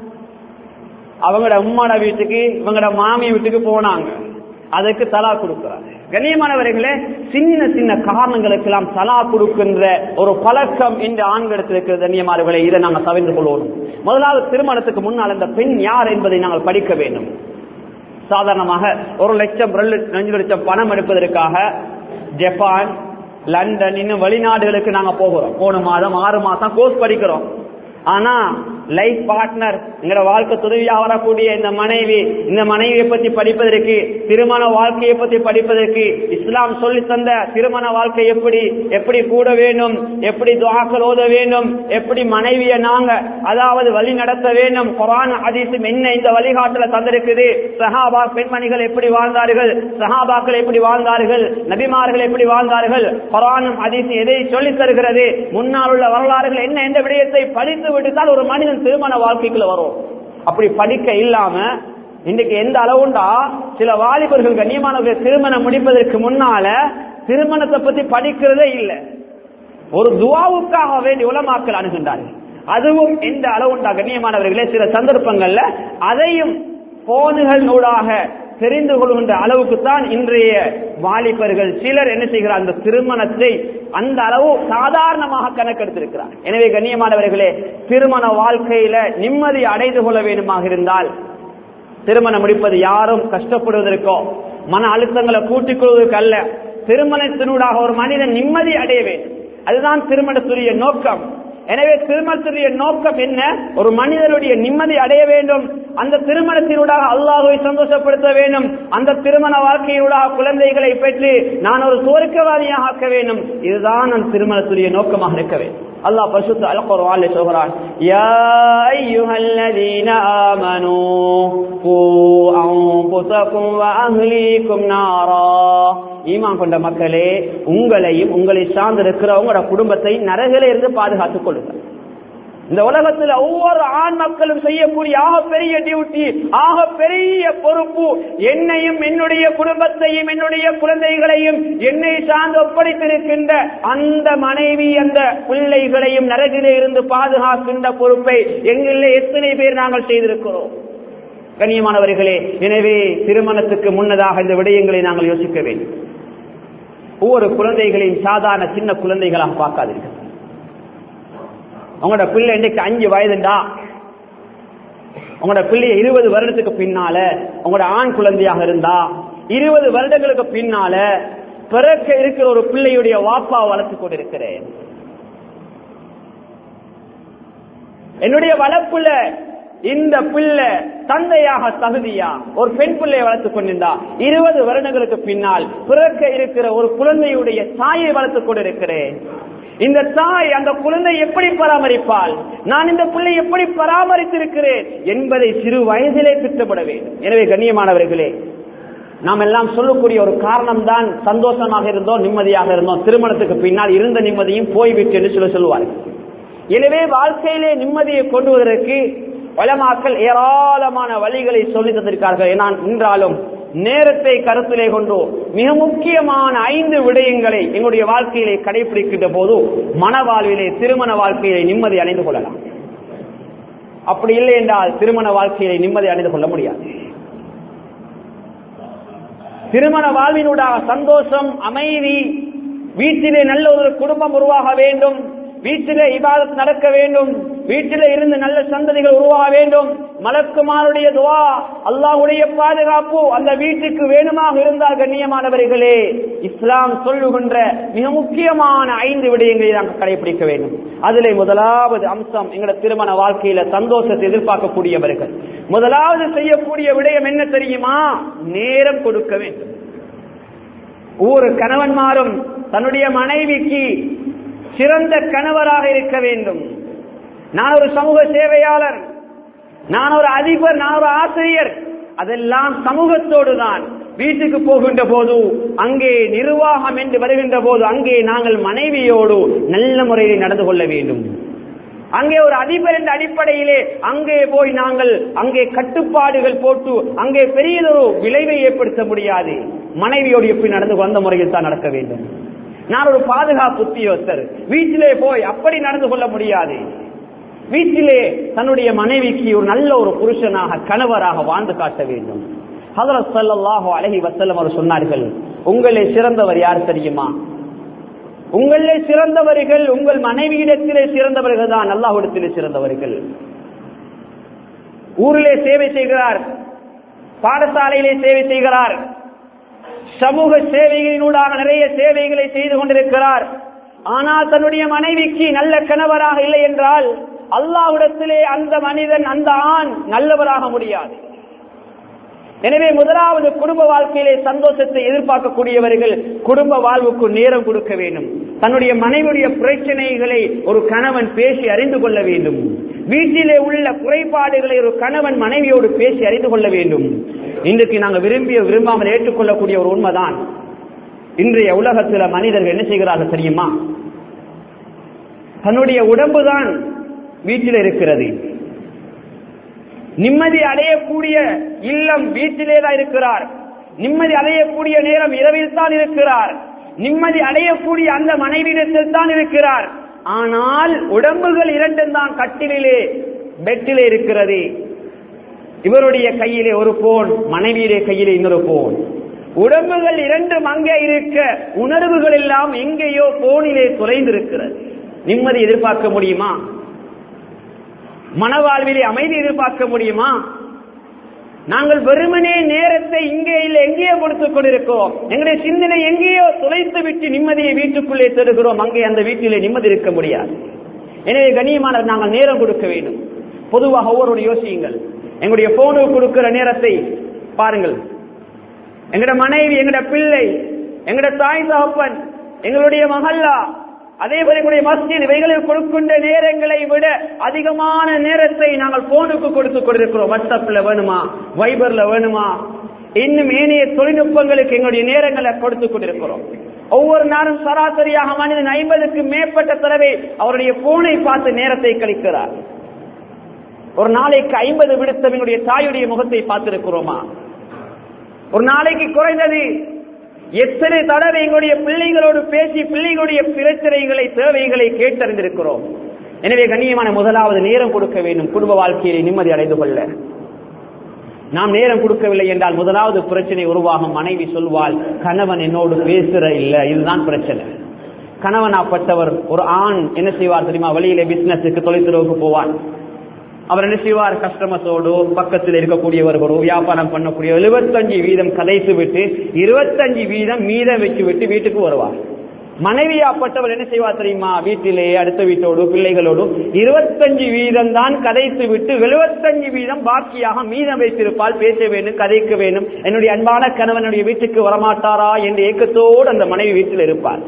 A: அவங்களோட உம்மாட வீட்டுக்கு இவங்களோட மாமி வீட்டுக்கு போனாங்க அதுக்கு தலா கொடுக்கிறாங்க கண்ணியமானவர்களே சின்ன சின்ன காரணங்களுக்கெல்லாம் தலா கொடுக்கின்ற ஒரு பழக்கம் இந்த ஆண்களுக்கு இருக்கிற கண்ணியமானவர்களே இதை நாங்கள் தவிர்த்து கொள்வோம் முதலாவது திருமணத்துக்கு முன்னால் இந்த பெண் யார் என்பதை நாங்கள் படிக்க வேண்டும் சாதாரணமாக ஒரு லட்சம் ரெண்டு ரெண்டு லட்சம் பணம் எடுப்பதற்காக ஜப்பான் லண்டன் இன்னும் வெளிநாடுகளுக்கு நாங்க போகிறோம் போன மாதம் ஆறு மாசம் கோர்ஸ் படிக்கிறோம் ஆனா லைஃப் பார்ட்னர் எங்களோட வாழ்க்கை துறவியாக வரக்கூடிய இந்த மனைவி இந்த மனைவியை பத்தி படிப்பதற்கு திருமண வாழ்க்கையை பத்தி படிப்பதற்கு இஸ்லாம் சொல்லி தந்த திருமண வாழ்க்கை எப்படி எப்படி கூட வேண்டும் எப்படி துவாக்கள் ஓத வேண்டும் எப்படி மனைவியை நாங்க அதாவது வழி நடத்த வேண்டும் குரான் ஹதீஸும் என்ன இந்த வழிகாட்டுல தந்திருக்குது சஹாபா பெண்மணிகள் எப்படி வாழ்ந்தார்கள் சஹாபாக்கள் எப்படி வாழ்ந்தார்கள் நபிமார்கள் எப்படி வாழ்ந்தார்கள் குரானும் ஹதீஸ் எதை சொல்லித் தருகிறது முன்னால் உள்ள வரலாறுகள் என்ன எந்த விடயத்தை படித்து விட்டுத்தான் ஒரு மனிதன் திருமண வாழ்க்கைக்குள்ள வரும் அப்படி படிக்க இல்லாம இன்றைக்கு எந்த அளவுண்டா சில வாலிபர்கள் கண்ணியமானவர்கள் திருமணம் முடிப்பதற்கு முன்னால திருமணத்தை பத்தி படிக்கிறதே இல்லை ஒரு துவாவுக்காக வேண்டி உலமாக்கல் அணுகின்றார்கள் அதுவும் எந்த அளவுண்டா கண்ணியமானவர்களே சில சந்தர்ப்பங்கள்ல அதையும் போனுகள் நூடாக தெரிந்து கொள்கின்ற அளவுக்கு தான் இன்றைய வாலிபர்கள் சிலர் என்ன செய்கிறார் அந்த திருமணத்தை அந்த அளவு சாதாரணமாக கணக்கெடுத்திருக்கிறார் எனவே கண்ணியமானவர்களே திருமண வாழ்க்கையில நிம்மதி அடைந்து கொள்ள வேண்டுமாக இருந்தால் திருமணம் முடிப்பது யாரும் கஷ்டப்படுவதற்கோ மன அழுத்தங்களை கூட்டிக் கொள்வதற்கு அல்ல திருமணத்தினூடாக ஒரு மனிதன் நிம்மதி அடைய வேண்டும் அதுதான் திருமணத்துடைய நோக்கம் எனவே திருமணத்துடைய நோக்கம் என்ன ஒரு மனிதனுடைய நிம்மதி அடைய வேண்டும் அந்த திருமணத்தினூடாக அல்லாஹுவை சந்தோஷப்படுத்த வேண்டும் அந்த திருமண வாழ்க்கையினூடாக குழந்தைகளை பெற்று நான் ஒரு சோர்க்கவாதியாக ஆக்க வேண்டும் இதுதான் நம் திருமணத்துடைய நோக்கமாக இருக்க வேண்டும் அல்லாஹ் பரிசுத்த அல் குர்ஆனில் சொல்கிறான் யா அய்யுஹல்லதீன ஆமனூ கூ அன்ஃபுஸகும் வ அஹ்லீக்கும் நாரா ஈமான் கொண்ட மக்களே உங்களையும் உங்களை சார்ந்திருக்கிற உங்களோட குடும்பத்தை நரகில இருந்து பாதுகாத்துக் கொள்ளுங்கள் இந்த உலகத்தில் ஒவ்வொரு ஆண் மக்களும் செய்யக்கூடிய ஆக பெரிய டியூட்டி ஆக பெரிய பொறுப்பு என்னையும் என்னுடைய குடும்பத்தையும் என்னுடைய குழந்தைகளையும் என்னை சார்ந்து ஒப்படைத்திருக்கின்ற அந்த மனைவி அந்த பிள்ளைகளையும் நரகிலே இருந்து பாதுகாக்கின்ற பொறுப்பை எங்களில் எத்தனை பேர் நாங்கள் செய்திருக்கிறோம் கண்ணியமானவர்களே எனவே திருமணத்துக்கு முன்னதாக இந்த விடயங்களை நாங்கள் யோசிக்க வேண்டும் ஒவ்வொரு குழந்தைகளையும் சாதாரண சின்ன குழந்தைகளாக பார்க்காதீர்கள் உங்களோட பிள்ளை இன்னைக்கு அஞ்சு வயதுண்டா உங்களோட பிள்ளைய இருபது வருடத்துக்கு பின்னால உங்களோட ஆண் குழந்தையாக இருந்தா இருபது வருடங்களுக்கு பின்னால பிறக்க இருக்கிற ஒரு பிள்ளையுடைய வாப்பா வளர்த்து கொண்டிருக்கிறேன் என்னுடைய வளர்ப்புல இந்த பிள்ளை தந்தையாக தகுதியா ஒரு பெண் பிள்ளையை வளர்த்துக் கொண்டிருந்தா இருபது வருடங்களுக்கு பின்னால் பிறக்க இருக்கிற ஒரு குழந்தையுடைய தாயை வளர்த்துக் கொண்டிருக்கிறேன் இந்த தாய் அந்த குழந்தை எப்படி பராமரிப்பாள் நான் இந்த பிள்ளை எப்படி பராமரித்திருக்கிறேன் என்பதை சிறு வயதிலே திட்டப்பட வேண்டும் எனவே கண்ணியமானவர்களே நாம் எல்லாம் சொல்லக்கூடிய ஒரு காரணம் தான் சந்தோஷமாக இருந்தோம் நிம்மதியாக இருந்தோம் திருமணத்துக்கு பின்னால் இருந்த நிம்மதியும் போய்விட்டு என்று சொல்ல சொல்லுவார்கள் எனவே வாழ்க்கையிலே நிம்மதியை கொண்டு வருவதற்கு வளமாக்கள் ஏராளமான வழிகளை சொல்லி தந்திருக்கார்கள் நான் நின்றாலும் நேரத்தை கருத்திலே கொண்டு மிக முக்கியமான ஐந்து விடயங்களை எங்களுடைய வாழ்க்கையிலே கடைபிடிக்கின்ற போது மனவாழ்விலே திருமண வாழ்க்கையிலே நிம்மதி அடைந்து கொள்ளலாம் அப்படி இல்லை என்றால் திருமண வாழ்க்கையிலே நிம்மதி அடைந்து கொள்ள முடியாது திருமண வாழ்வினூடாக சந்தோஷம் அமைதி வீட்டிலே நல்ல ஒரு குடும்பம் உருவாக வேண்டும் வீட்டிலே இபாதத் நடக்க வேண்டும் வீட்டிலே இருந்து நல்ல சந்ததிகள் உருவாக வேண்டும் மலக்குமாருடைய துவா அல்லாஹுடைய பாதுகாப்பு அந்த வீட்டுக்கு வேணுமாக இருந்தால் கண்ணியமானவர்களே இஸ்லாம் சொல்லுகின்ற மிக முக்கியமான ஐந்து விடயங்களை நாங்கள் கடைபிடிக்க வேண்டும் அதிலே முதலாவது அம்சம் எங்களோட திருமண வாழ்க்கையில சந்தோஷத்தை எதிர்பார்க்கக்கூடியவர்கள் முதலாவது செய்யக்கூடிய விடயம் என்ன தெரியுமா நேரம் கொடுக்க வேண்டும் ஒவ்வொரு கணவன்மாரும் தன்னுடைய மனைவிக்கு சிறந்த கணவராக இருக்க வேண்டும் நான் ஒரு சமூக சேவையாளர் நான் ஒரு அதிபர் நான் ஒரு ஆசிரியர் அதெல்லாம் சமூகத்தோடு தான் வீட்டுக்கு போகின்ற போது அங்கே நிர்வாகம் என்று வருகின்ற போது அங்கே நாங்கள் மனைவியோடு நல்ல முறையில் நடந்து கொள்ள வேண்டும் அங்கே ஒரு அதிபர் என்ற அடிப்படையிலே அங்கே போய் நாங்கள் அங்கே கட்டுப்பாடுகள் போட்டு அங்கே பெரியதொரு விளைவை ஏற்படுத்த முடியாது மனைவியோடு எப்படி நடந்து வந்த முறையில் தான் நடக்க வேண்டும் நான் ஒரு பாதுகாப்பு உத்தியோகத்தர் வீட்டிலே போய் அப்படி நடந்து கொள்ள முடியாது வீட்டிலே தன்னுடைய மனைவிக்கு ஒரு நல்ல ஒரு புருஷனாக கணவராக வாழ்ந்து காட்ட வேண்டும் ஹதரத் ஸல்லல்லாஹு அலைஹி வஸல்லம் அவர் சொன்னார்கள் உங்களே சிறந்தவர் யார் தெரியுமா உங்களே சிறந்தவர்கள் உங்கள் மனைவியிடத்திலே சிறந்தவர்கள் தான் அல்லாஹ்விடத்திலே சிறந்தவர்கள் ஊரிலே சேவை செய்கிறார் பாடசாலையிலே சேவை செய்கிறார் சமூக சேவைகளினூடாக நிறைய சேவைகளை செய்து கொண்டிருக்கிறார் ஆனால் தன்னுடைய மனைவிக்கு நல்ல கணவராக இல்லை என்றால் அல்லாஹ்விடத்திலே அந்த மனிதன் அந்த ஆண் நல்லவராக முடியாது எனவே முதலாவது குடும்ப வாழ்க்கையிலே சந்தோஷத்தை எதிர்பார்க்கக்கூடியவர்கள் குடும்ப வாழ்வுக்கு நேரம் கொடுக்க வேண்டும் தன்னுடைய மனைவியுடைய பிரச்சனைகளை ஒரு கணவன் பேசி அறிந்து கொள்ள வேண்டும் வீட்டிலே உள்ள குறைபாடுகளை ஒரு கணவன் மனைவியோடு பேசி அறிந்து கொள்ள வேண்டும் இன்றைக்கு நாங்கள் விரும்பிய விரும்பாமல் ஏற்றுக்கொள்ளக்கூடிய ஒரு உண்மைதான் இன்றைய உலகத்தில் மனிதர்கள் என்ன செய்கிறார்கள் தெரியுமா தன்னுடைய உடம்புதான் வீட்டில் இருக்கிறது நிம்மதி அடையக்கூடிய இல்லம் வீட்டிலே தான் இருக்கிறார் நிம்மதி அடையக்கூடிய நேரம் இரவில் தான் இருக்கிறார் நிம்மதி அடையக்கூடிய அந்த மனைவியிடத்தில் தான் இருக்கிறார் ஆனால் உடம்புகள் இரண்டும் தான் கட்டிலே பெட்டிலே இருக்கிறது இவருடைய கையிலே ஒரு போன் மனைவியுடைய கையிலே இன்னொரு போன் உடம்புகள் இரண்டும் அங்கே இருக்க உணர்வுகள் எல்லாம் எங்கேயோ போனிலே குறைந்திருக்கிறது நிம்மதி எதிர்பார்க்க முடியுமா மனவாழ்விலே அமைதி எதிர்பார்க்க முடியுமா நாங்கள் வெறுமனே நேரத்தை இங்கே இல்லை எங்கேயோ கொடுத்துக் கொண்டிருக்கோம் எங்களுடைய சிந்தனை எங்கேயோ துளைத்து விட்டு நிம்மதியை வீட்டுக்குள்ளே தருகிறோம் அங்கே அந்த வீட்டிலே நிம்மதி இருக்க முடியாது எனவே கண்ணியமான நாங்கள் நேரம் கொடுக்க வேண்டும் பொதுவாக ஒவ்வொரு யோசியுங்கள் எங்களுடைய போனுக்கு கொடுக்கிற நேரத்தை பாருங்கள் எங்கட மனைவி எங்கட பிள்ளை எங்கட தாய் தகப்பன் எங்களுடைய மகல்லா அதே போல எங்களுடைய மஸ்ஜித் இவைகளில் கொடுக்கின்ற நேரங்களை விட அதிகமான நேரத்தை நாங்கள் போனுக்கு கொடுத்து கொண்டிருக்கிறோம் வாட்ஸ்அப்ல வேணுமா வைபர்ல வேணுமா இன்னும் ஏனைய தொழில்நுட்பங்களுக்கு எங்களுடைய நேரங்களை கொடுத்து கொண்டிருக்கிறோம் ஒவ்வொரு நாளும் சராசரியாக மனிதன் ஐம்பதுக்கு மேற்பட்ட தடவை அவருடைய போனை பார்த்து நேரத்தை கழிக்கிறார் ஒரு நாளைக்கு ஐம்பது விடுத்தம் எங்களுடைய தாயுடைய முகத்தை பார்த்திருக்கிறோமா ஒரு நாளைக்கு குறைந்தது எத்தனை தடவை எங்களுடைய பிள்ளைகளோடு பேசி பிள்ளைகளுடைய பிரச்சனைகளை தேவைகளை கேட்டறிந்திருக்கிறோம் எனவே கண்ணியமான முதலாவது நேரம் கொடுக்க வேண்டும் குடும்ப வாழ்க்கையை நிம்மதி அடைந்து கொள்ள நாம் நேரம் கொடுக்கவில்லை என்றால் முதலாவது பிரச்சனை உருவாகும் மனைவி சொல்வாள் கணவன் என்னோடு பேசுற இல்ல இதுதான் பிரச்சனை கணவனாப்பட்டவர் ஒரு ஆண் என்ன செய்வார் தெரியுமா வெளியில பிசினஸுக்கு தொலைத்துறவுக்கு போவார் அவர் என்ன செய்வார் கஸ்டமர்ஸோடு பக்கத்தில் இருக்கக்கூடியவர்களோ வியாபாரம் பண்ணக்கூடிய எழுபத்தஞ்சு வீதம் கதைத்து விட்டு இருபத்தஞ்சு வீதம் மீதம் வச்சு விட்டு வீட்டுக்கு வருவார் மனைவியாப்பட்டவர் என்ன செய்வார் தெரியுமா வீட்டிலே அடுத்த வீட்டோடு பிள்ளைகளோடு இருபத்தஞ்சு வீதம் தான் கதைத்து விட்டு எழுபத்தஞ்சு வீதம் பாக்கியாக மீதம் வைத்திருப்பால் பேச வேண்டும் கதைக்க வேண்டும் என்னுடைய அன்பான கணவனுடைய வீட்டுக்கு வரமாட்டாரா என்ற ஏக்கத்தோடு அந்த மனைவி வீட்டில் இருப்பார்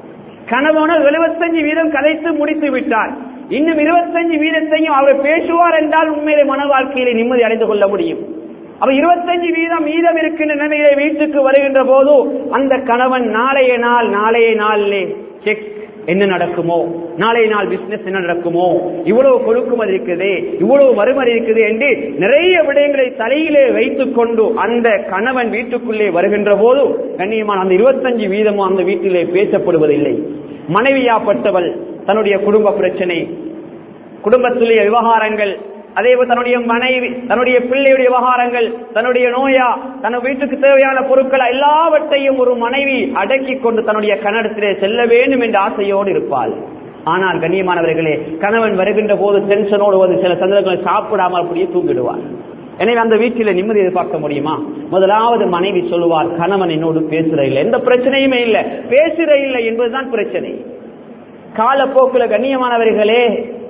A: கணவனர் எழுபத்தஞ்சு வீதம் கதைத்து முடித்து விட்டார் இன்னும் இருபத்தஞ்சு வீதத்தையும் அவர் பேசுவார் என்றால் உண்மையிலே மன வாழ்க்கையிலே நிம்மதி அடைந்து கொள்ள முடியும் அவர் இருபத்தஞ்சு வீதம் மீதம் இருக்கின்ற நிலையிலே வீட்டுக்கு வருகின்ற போது அந்த கணவன் நாளைய நாள் நாளைய நாளிலே செக் என்ன நடக்குமோ நாளைய நாள் பிசினஸ் என்ன நடக்குமோ இவ்வளவு கொடுக்குமதி இருக்குது இவ்வளவு மறுமதி இருக்குது என்று நிறைய விடயங்களை தலையிலே வைத்துக் கொண்டு அந்த கணவன் வீட்டுக்குள்ளே வருகின்ற போது கண்ணியமான அந்த இருபத்தஞ்சு வீதமும் அந்த வீட்டிலே பேசப்படுவதில்லை மனைவியாப்பட்டவள் தன்னுடைய குடும்ப பிரச்சனை குடும்பத்துடைய விவகாரங்கள் அதே போல் தன்னுடைய மனைவி தன்னுடைய பிள்ளையுடைய விவகாரங்கள் தன்னுடைய நோயா தன் வீட்டுக்கு தேவையான பொருட்கள் எல்லாவற்றையும் ஒரு மனைவி அடக்கி கொண்டு தன்னுடைய கன்னடத்திலே செல்ல வேண்டும் என்ற ஆசையோடு இருப்பாள் ஆனால் கண்ணியமானவர்களே கணவன் வருகின்ற போது டென்ஷனோடு ஒரு சில சந்தர்ப்பங்கள் சாப்பிடாமல் அப்படியே தூங்கிடுவார் எனவே அந்த வீட்டில நிம்மதி எதிர்பார்க்க முடியுமா முதலாவது மனைவி சொல்லுவார் கணவன் என்னோடு பேசுற இல்லை எந்த பிரச்சனையுமே இல்லை பேசுற இல்லை என்பதுதான் பிரச்சனை காலப்போக்குல கண்ணியமானவர்களே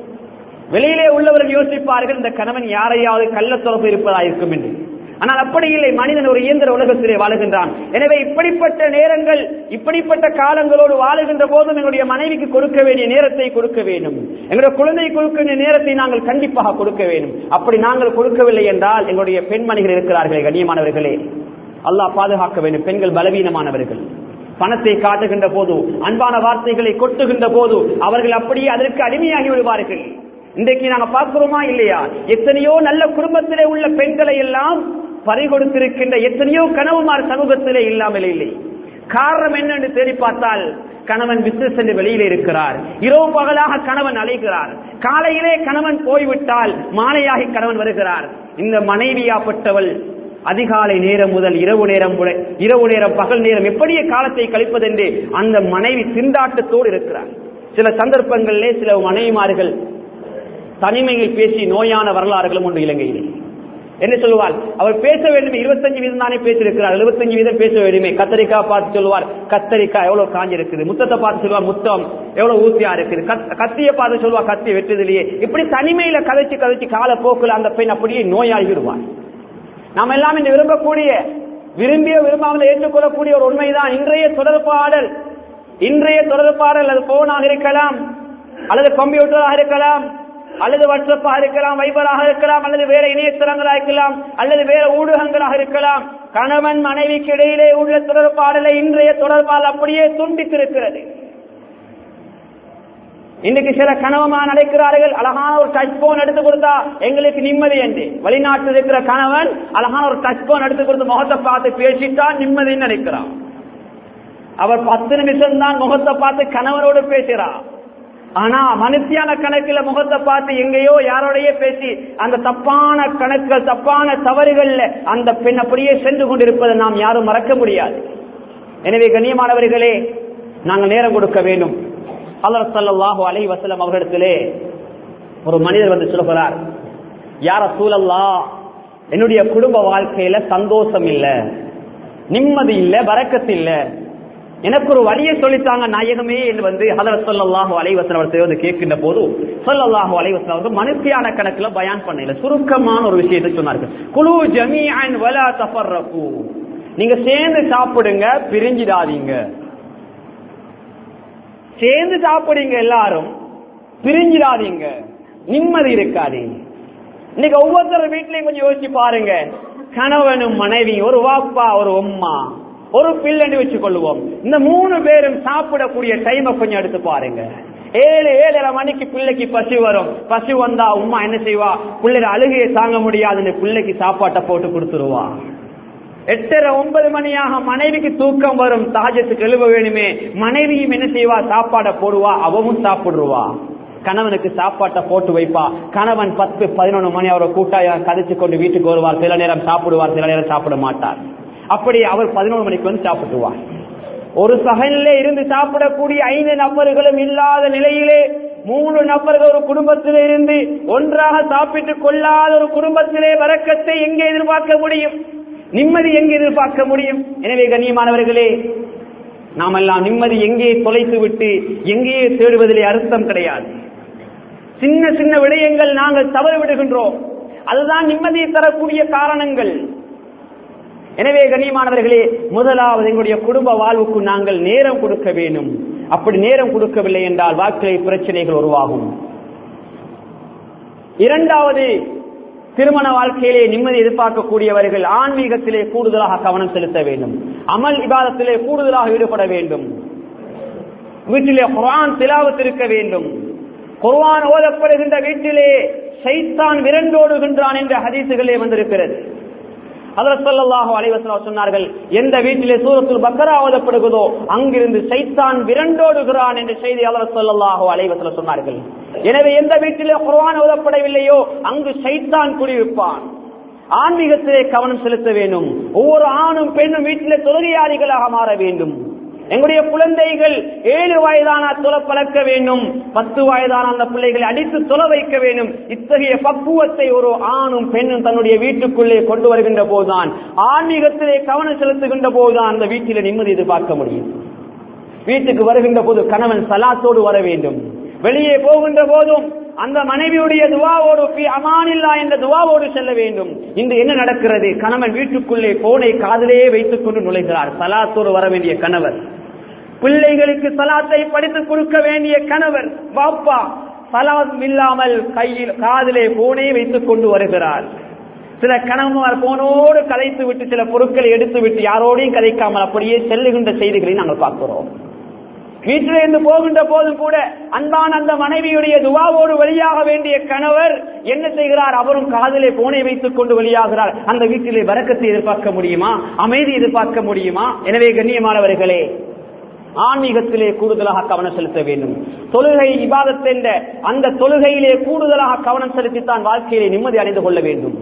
A: வெளியிலே உள்ளவர்கள் யோசிப்பார்கள் இந்த கணவன் யாரையாவது கள்ள தொடர்பு இருப்பதா இருக்கும் என்று ஆனால் அப்படி இல்லை மனிதன் ஒரு இயந்திர உலகத்திலே வாழுகின்றான் எனவே இப்படிப்பட்ட நேரங்கள் இப்படிப்பட்ட காலங்களோடு வாழுகின்ற போதும் எங்களுடைய மனைவிக்கு கொடுக்க வேண்டிய நேரத்தை கொடுக்க வேண்டும் எங்களுடைய குழந்தை கொடுக்க வேண்டிய நேரத்தை நாங்கள் கண்டிப்பாக கொடுக்க வேண்டும் அப்படி நாங்கள் கொடுக்கவில்லை என்றால் எங்களுடைய பெண்மணிகள் இருக்கிறார்களே கண்ணியமானவர்களே அல்லாஹ் பாதுகாக்க வேண்டும் பெண்கள் பலவீனமானவர்கள் பணத்தை காட்டுகின்ற போது அன்பான வார்த்தைகளை கொட்டுகின்ற போது அவர்கள் அப்படியே அதற்கு அடிமையாகி விடுவார்கள் இன்றைக்கு நாங்க பார்க்கிறோமா இல்லையா எத்தனையோ நல்ல குடும்பத்திலே உள்ள பெண்களை எல்லாம் பறிகொடுத்திருக்கின்ற எத்தனையோ கனவுமார் சமூகத்திலே இல்லாமல் இல்லை காரணம் என்னென்று தேடி பார்த்தால் கணவன் பிசினஸ் என்று வெளியிலே இருக்கிறார் இரவு பகலாக கணவன் அலைகிறார் காலையிலே கணவன் போய்விட்டால் மாலையாகி கணவன் வருகிறார் இந்த மனைவியாப்பட்டவள் அதிகாலை நேரம் முதல் இரவு நேரம் முறை இரவு நேரம் பகல் நேரம் எப்படியே காலத்தை கழிப்பதென்று அந்த மனைவி திண்டாட்டத்தோடு இருக்கிறார் சில சந்தர்ப்பங்களிலே சில மனைவிமார்கள் தனிமையில் பேசி நோயான வரலாறுகளும் உண்டு இலங்கையிலே என்ன சொல்லுவார் அவர் பேச வேண்டும் இருபத்தஞ்சு வீதம் தானே பேசியிருக்கிறார் எழுபத்தஞ்சு வீதம் பேச வேண்டுமே கத்தரிக்காய் பார்த்து சொல்லுவார் கத்தரிக்காய் எவ்வளவு காஞ்சி இருக்குது முத்தத்தை பார்த்து சொல்லுவார் முத்தம் எவ்வளவு ஊத்தியா இருக்குது கத்- கத்தியை பார்த்து சொல்லுவார் கத்தி வெட்டுதிலேயே இப்படி தனிமையில கதைச்சு கதைச்சு காலப்போக்கில் அந்த பெண் அப்படியே நோயாகி விடுவார் நாம் எல்லாம் இந்த விரும்பக்கூடிய விரும்பிய விரும்பாமல் ஏற்றுக்கொள்ளக்கூடிய ஒரு உண்மைதான் இன்றைய தொடர்பாடல் இன்றைய தொடர்பாடல் அது போனாக இருக்கலாம் அல்லது கம்ப்யூட்டராக இருக்கலாம் அல்லது வாட்ஸ்அப்பாக இருக்கலாம் வைபராக இருக்கலாம் அல்லது வேற இணையதளங்களாக இருக்கலாம் அல்லது வேற ஊடகங்களாக இருக்கலாம் கணவன் மனைவிக்கு இடையிலே உள்ள தொடர்பாடலை இன்றைய தொடர்பால் அப்படியே துண்டித்திருக்கிறது இன்னைக்கு சில கணவமா நடக்கிறார்கள் அழகான ஒரு டச் போன் எடுத்து கொடுத்தா எங்களுக்கு நிம்மதி என்று வெளிநாட்டில் இருக்கிற கணவன் அழகான ஒரு டச் போன் எடுத்து கொடுத்து முகத்தை பார்த்து பேசிட்டா நிம்மதின்னு நினைக்கிறான் அவர் பத்து நிமிஷம் தான் முகத்தை பார்த்து கணவனோடு பேசுறார் ஆனா மனுஷியான கணக்குல முகத்தை பார்த்து எங்கேயோ யாரோடய பேசி அந்த தப்பான கணக்குகள் தப்பான தவறுகள்ல அந்த பெண் அப்படியே சென்று கொண்டிருப்பதை நாம் யாரும் மறக்க முடியாது எனவே கண்ணியமானவர்களே நாங்கள் நேரம் கொடுக்க வேண்டும் அல்லர் ஸல்லல்லாஹு அலைஹி வஸல்லம் அவர்களிடத்திலே ஒரு மனிதர் வந்து சொல்கிறார் யார சூழல்லா என்னுடைய குடும்ப வாழ்க்கையில சந்தோஷம் இல்ல நிம்மதி இல்ல வரக்கத்து இல்ல எனக்கு ஒரு வழியை சொல்லித்தாங்க நாயகமே என்று வந்து ஹதரத் ஸல்லல்லாஹு அலைஹி வஸல்லம் அவர்கள் வந்து கேட்கின்ற போது ஸல்லல்லாஹு அலைஹி வஸல்லம் அவர்கள் மனுஷியான கணக்குல பயான் பண்ணல சுருக்கமான ஒரு விஷயத்தை சொன்னார்கள் குலு ஜமீஅன் வலா தஃபர்ரகு நீங்க சேர்ந்து சாப்பிடுங்க பிரிஞ்சிடாதீங்க சேர்ந்து சாப்பிடுங்க எல்லாரும் பிரிஞ்சிடாதீங்க நிம்மதி இருக்காது இன்னைக்கு ஒவ்வொருத்தர் வீட்லயும் கொஞ்சம் யோசிச்சு பாருங்க கணவனும் மனைவி ஒரு வாப்பா ஒரு அம்மா ஒரு பிள்ளைன்னு வச்சுக் கொள்ளுவோம் இந்த மூணு பேரும் சாப்பிடக்கூடிய டைமை கொஞ்சம் எடுத்து பாருங்க ஏழு ஏழரை மணிக்கு பிள்ளைக்கு பசி வரும் பசி வந்தா உமா என்ன செய்வா பிள்ளைய அழுகையை தாங்க முடியாதுன்னு பிள்ளைக்கு சாப்பாட்டை போட்டு கொடுத்துருவா எட்டரை ஒன்பது மணியாக மனைவிக்கு தூக்கம் வரும் தாஜத்துக்கு எழுவ வேணுமே மனைவியும் என்ன செய்வா சாப்பாடை போடுவா அவவும் சாப்பிடுவா கணவனுக்கு சாப்பாட்டை போட்டு வைப்பா கணவன் பத்து பதினொன்று மணி அவரை கூட்டாய கதைச்சு கொண்டு வீட்டுக்கு வருவார் சில நேரம் சாப்பிடுவார் சில நேரம் சாப்பிட மாட்டார் அப்படி அவர் பதினொன்று மணிக்கு வந்து சாப்பிட்டுவார் ஒரு சகனிலே இருந்து சாப்பிடக்கூடிய ஐந்து நபர்களும் இல்லாத நிலையிலே மூணு நபர்கள் ஒரு குடும்பத்திலே இருந்து ஒன்றாக சாப்பிட்டுக் கொள்ளாத ஒரு குடும்பத்திலே வரக்கத்தை எங்கே எதிர்பார்க்க முடியும் நிம்மதி எங்கே எதிர்பார்க்க முடியும் எனவே கண்ணியமானவர்களே நாமெல்லாம் நிம்மதி எங்கே தொலைத்து விட்டு எங்கே தேடுவதிலே அர்த்தம் கிடையாது சின்ன சின்ன விடயங்கள் நாங்கள் தவறு விடுகின்றோம் அதுதான் நிம்மதியை தரக்கூடிய காரணங்கள் எனவே கண்ணியமானவர்களே முதலாவது எங்களுடைய குடும்ப வாழ்வுக்கு நாங்கள் நேரம் கொடுக்க வேண்டும் அப்படி நேரம் கொடுக்கவில்லை என்றால் வாழ்க்கையில் பிரச்சனைகள் உருவாகும் இரண்டாவது திருமண வாழ்க்கையிலே நிம்மதி எதிர்பார்க்கக்கூடியவர்கள் ஆன்மீகத்திலே கூடுதலாக கவனம் செலுத்த வேண்டும் அமல் விவாதத்திலே கூடுதலாக ஈடுபட வேண்டும் வீட்டிலே குரான் திலாவத் இருக்க வேண்டும் குர்ஆன் ஓதப்படுகின்ற வீட்டிலே சைத்தான் விரண்டோடுகின்றான் என்ற ஹதீசுகளே வந்திருக்கிறது ஹதரத் ஸல்லல்லாஹு அலைஹி வஸல்லம் சொன்னார்கள் எந்த வீட்டிலே சூரத்துல் பக்கரா ஓதப்படுகிறதோ அங்கிருந்து சைத்தான் விரண்டோடுகிறான் என்ற செய்தி ஹதரத் ஸல்லல்லாஹு அலைஹி வஸல்லம் சொன்னார்கள் எனவே எந்த வீட்டிலே குர்ஆன் ஓதப்படவில்லையோ அங்கு சைத்தான் குடியிருப்பான் ஆன்மீகத்திலே கவனம் செலுத்த வேண்டும் ஒவ்வொரு ஆணும் பெண்ணும் வீட்டிலே தொழுகையாளிகளாக மாற வேண்டும் எங்களுடைய குழந்தைகள் ஏழு வயதான தொலை பழக்க வேண்டும் பத்து வயதான அந்த பிள்ளைகளை அடித்து தொலை வைக்க வேண்டும் இத்தகைய பக்குவத்தை ஒரு ஆணும் பெண்ணும் தன்னுடைய வீட்டுக்குள்ளே கொண்டு வருகின்ற போதுதான் ஆன்மீகத்திலே கவனம் செலுத்துகின்ற போதுதான் அந்த வீட்டிலே நிம்மதி எதிர்பார்க்க முடியும் வீட்டுக்கு வருகின்ற போது கணவன் சலாத்தோடு வர வேண்டும் வெளியே போகின்ற போதும் அந்த மனைவியுடைய துவாவோடு பி அமானில்லா என்ற துவாவோடு செல்ல வேண்டும் இன்று என்ன நடக்கிறது கணவன் வீட்டுக்குள்ளே போனை காதலே வைத்துக் கொண்டு நுழைகிறார் சலாத்தோடு வர வேண்டிய கணவர் பிள்ளைகளுக்கு சலாத்தை படித்துக் கொடுக்க வேண்டிய கணவர் பாப்பா சலாத் இல்லாமல் கையில் காதிலே போனே வைத்துக் கொண்டு வருகிறார் சில கணவன்மார் போனோடு கதைத்து விட்டு சில பொருட்களை எடுத்து விட்டு யாரோடையும் கதைக்காமல் அப்படியே செல்லுகின்ற செய்திகளை நாங்கள் பார்க்கிறோம் வீட்டிலிருந்து போகின்ற போதும் கூட அன்பான அந்த மனைவியுடைய துவாவோடு வெளியாக வேண்டிய கணவர் என்ன செய்கிறார் அவரும் காதலே போனை வைத்துக் கொண்டு வெளியாகிறார் அந்த வீட்டிலே வரக்கத்தை எதிர்பார்க்க முடியுமா அமைதி எதிர்பார்க்க முடியுமா எனவே கண்ணியமானவர்களே ஆன்மீகத்திலே கூடுதலாக கவனம் செலுத்த வேண்டும் தொழுகை இபாதத் என்ற அந்த தொழுகையிலே கூடுதலாக கவனம் செலுத்தித்தான் வாழ்க்கையிலே நிம்மதி அடைந்து கொள்ள வேண்டும்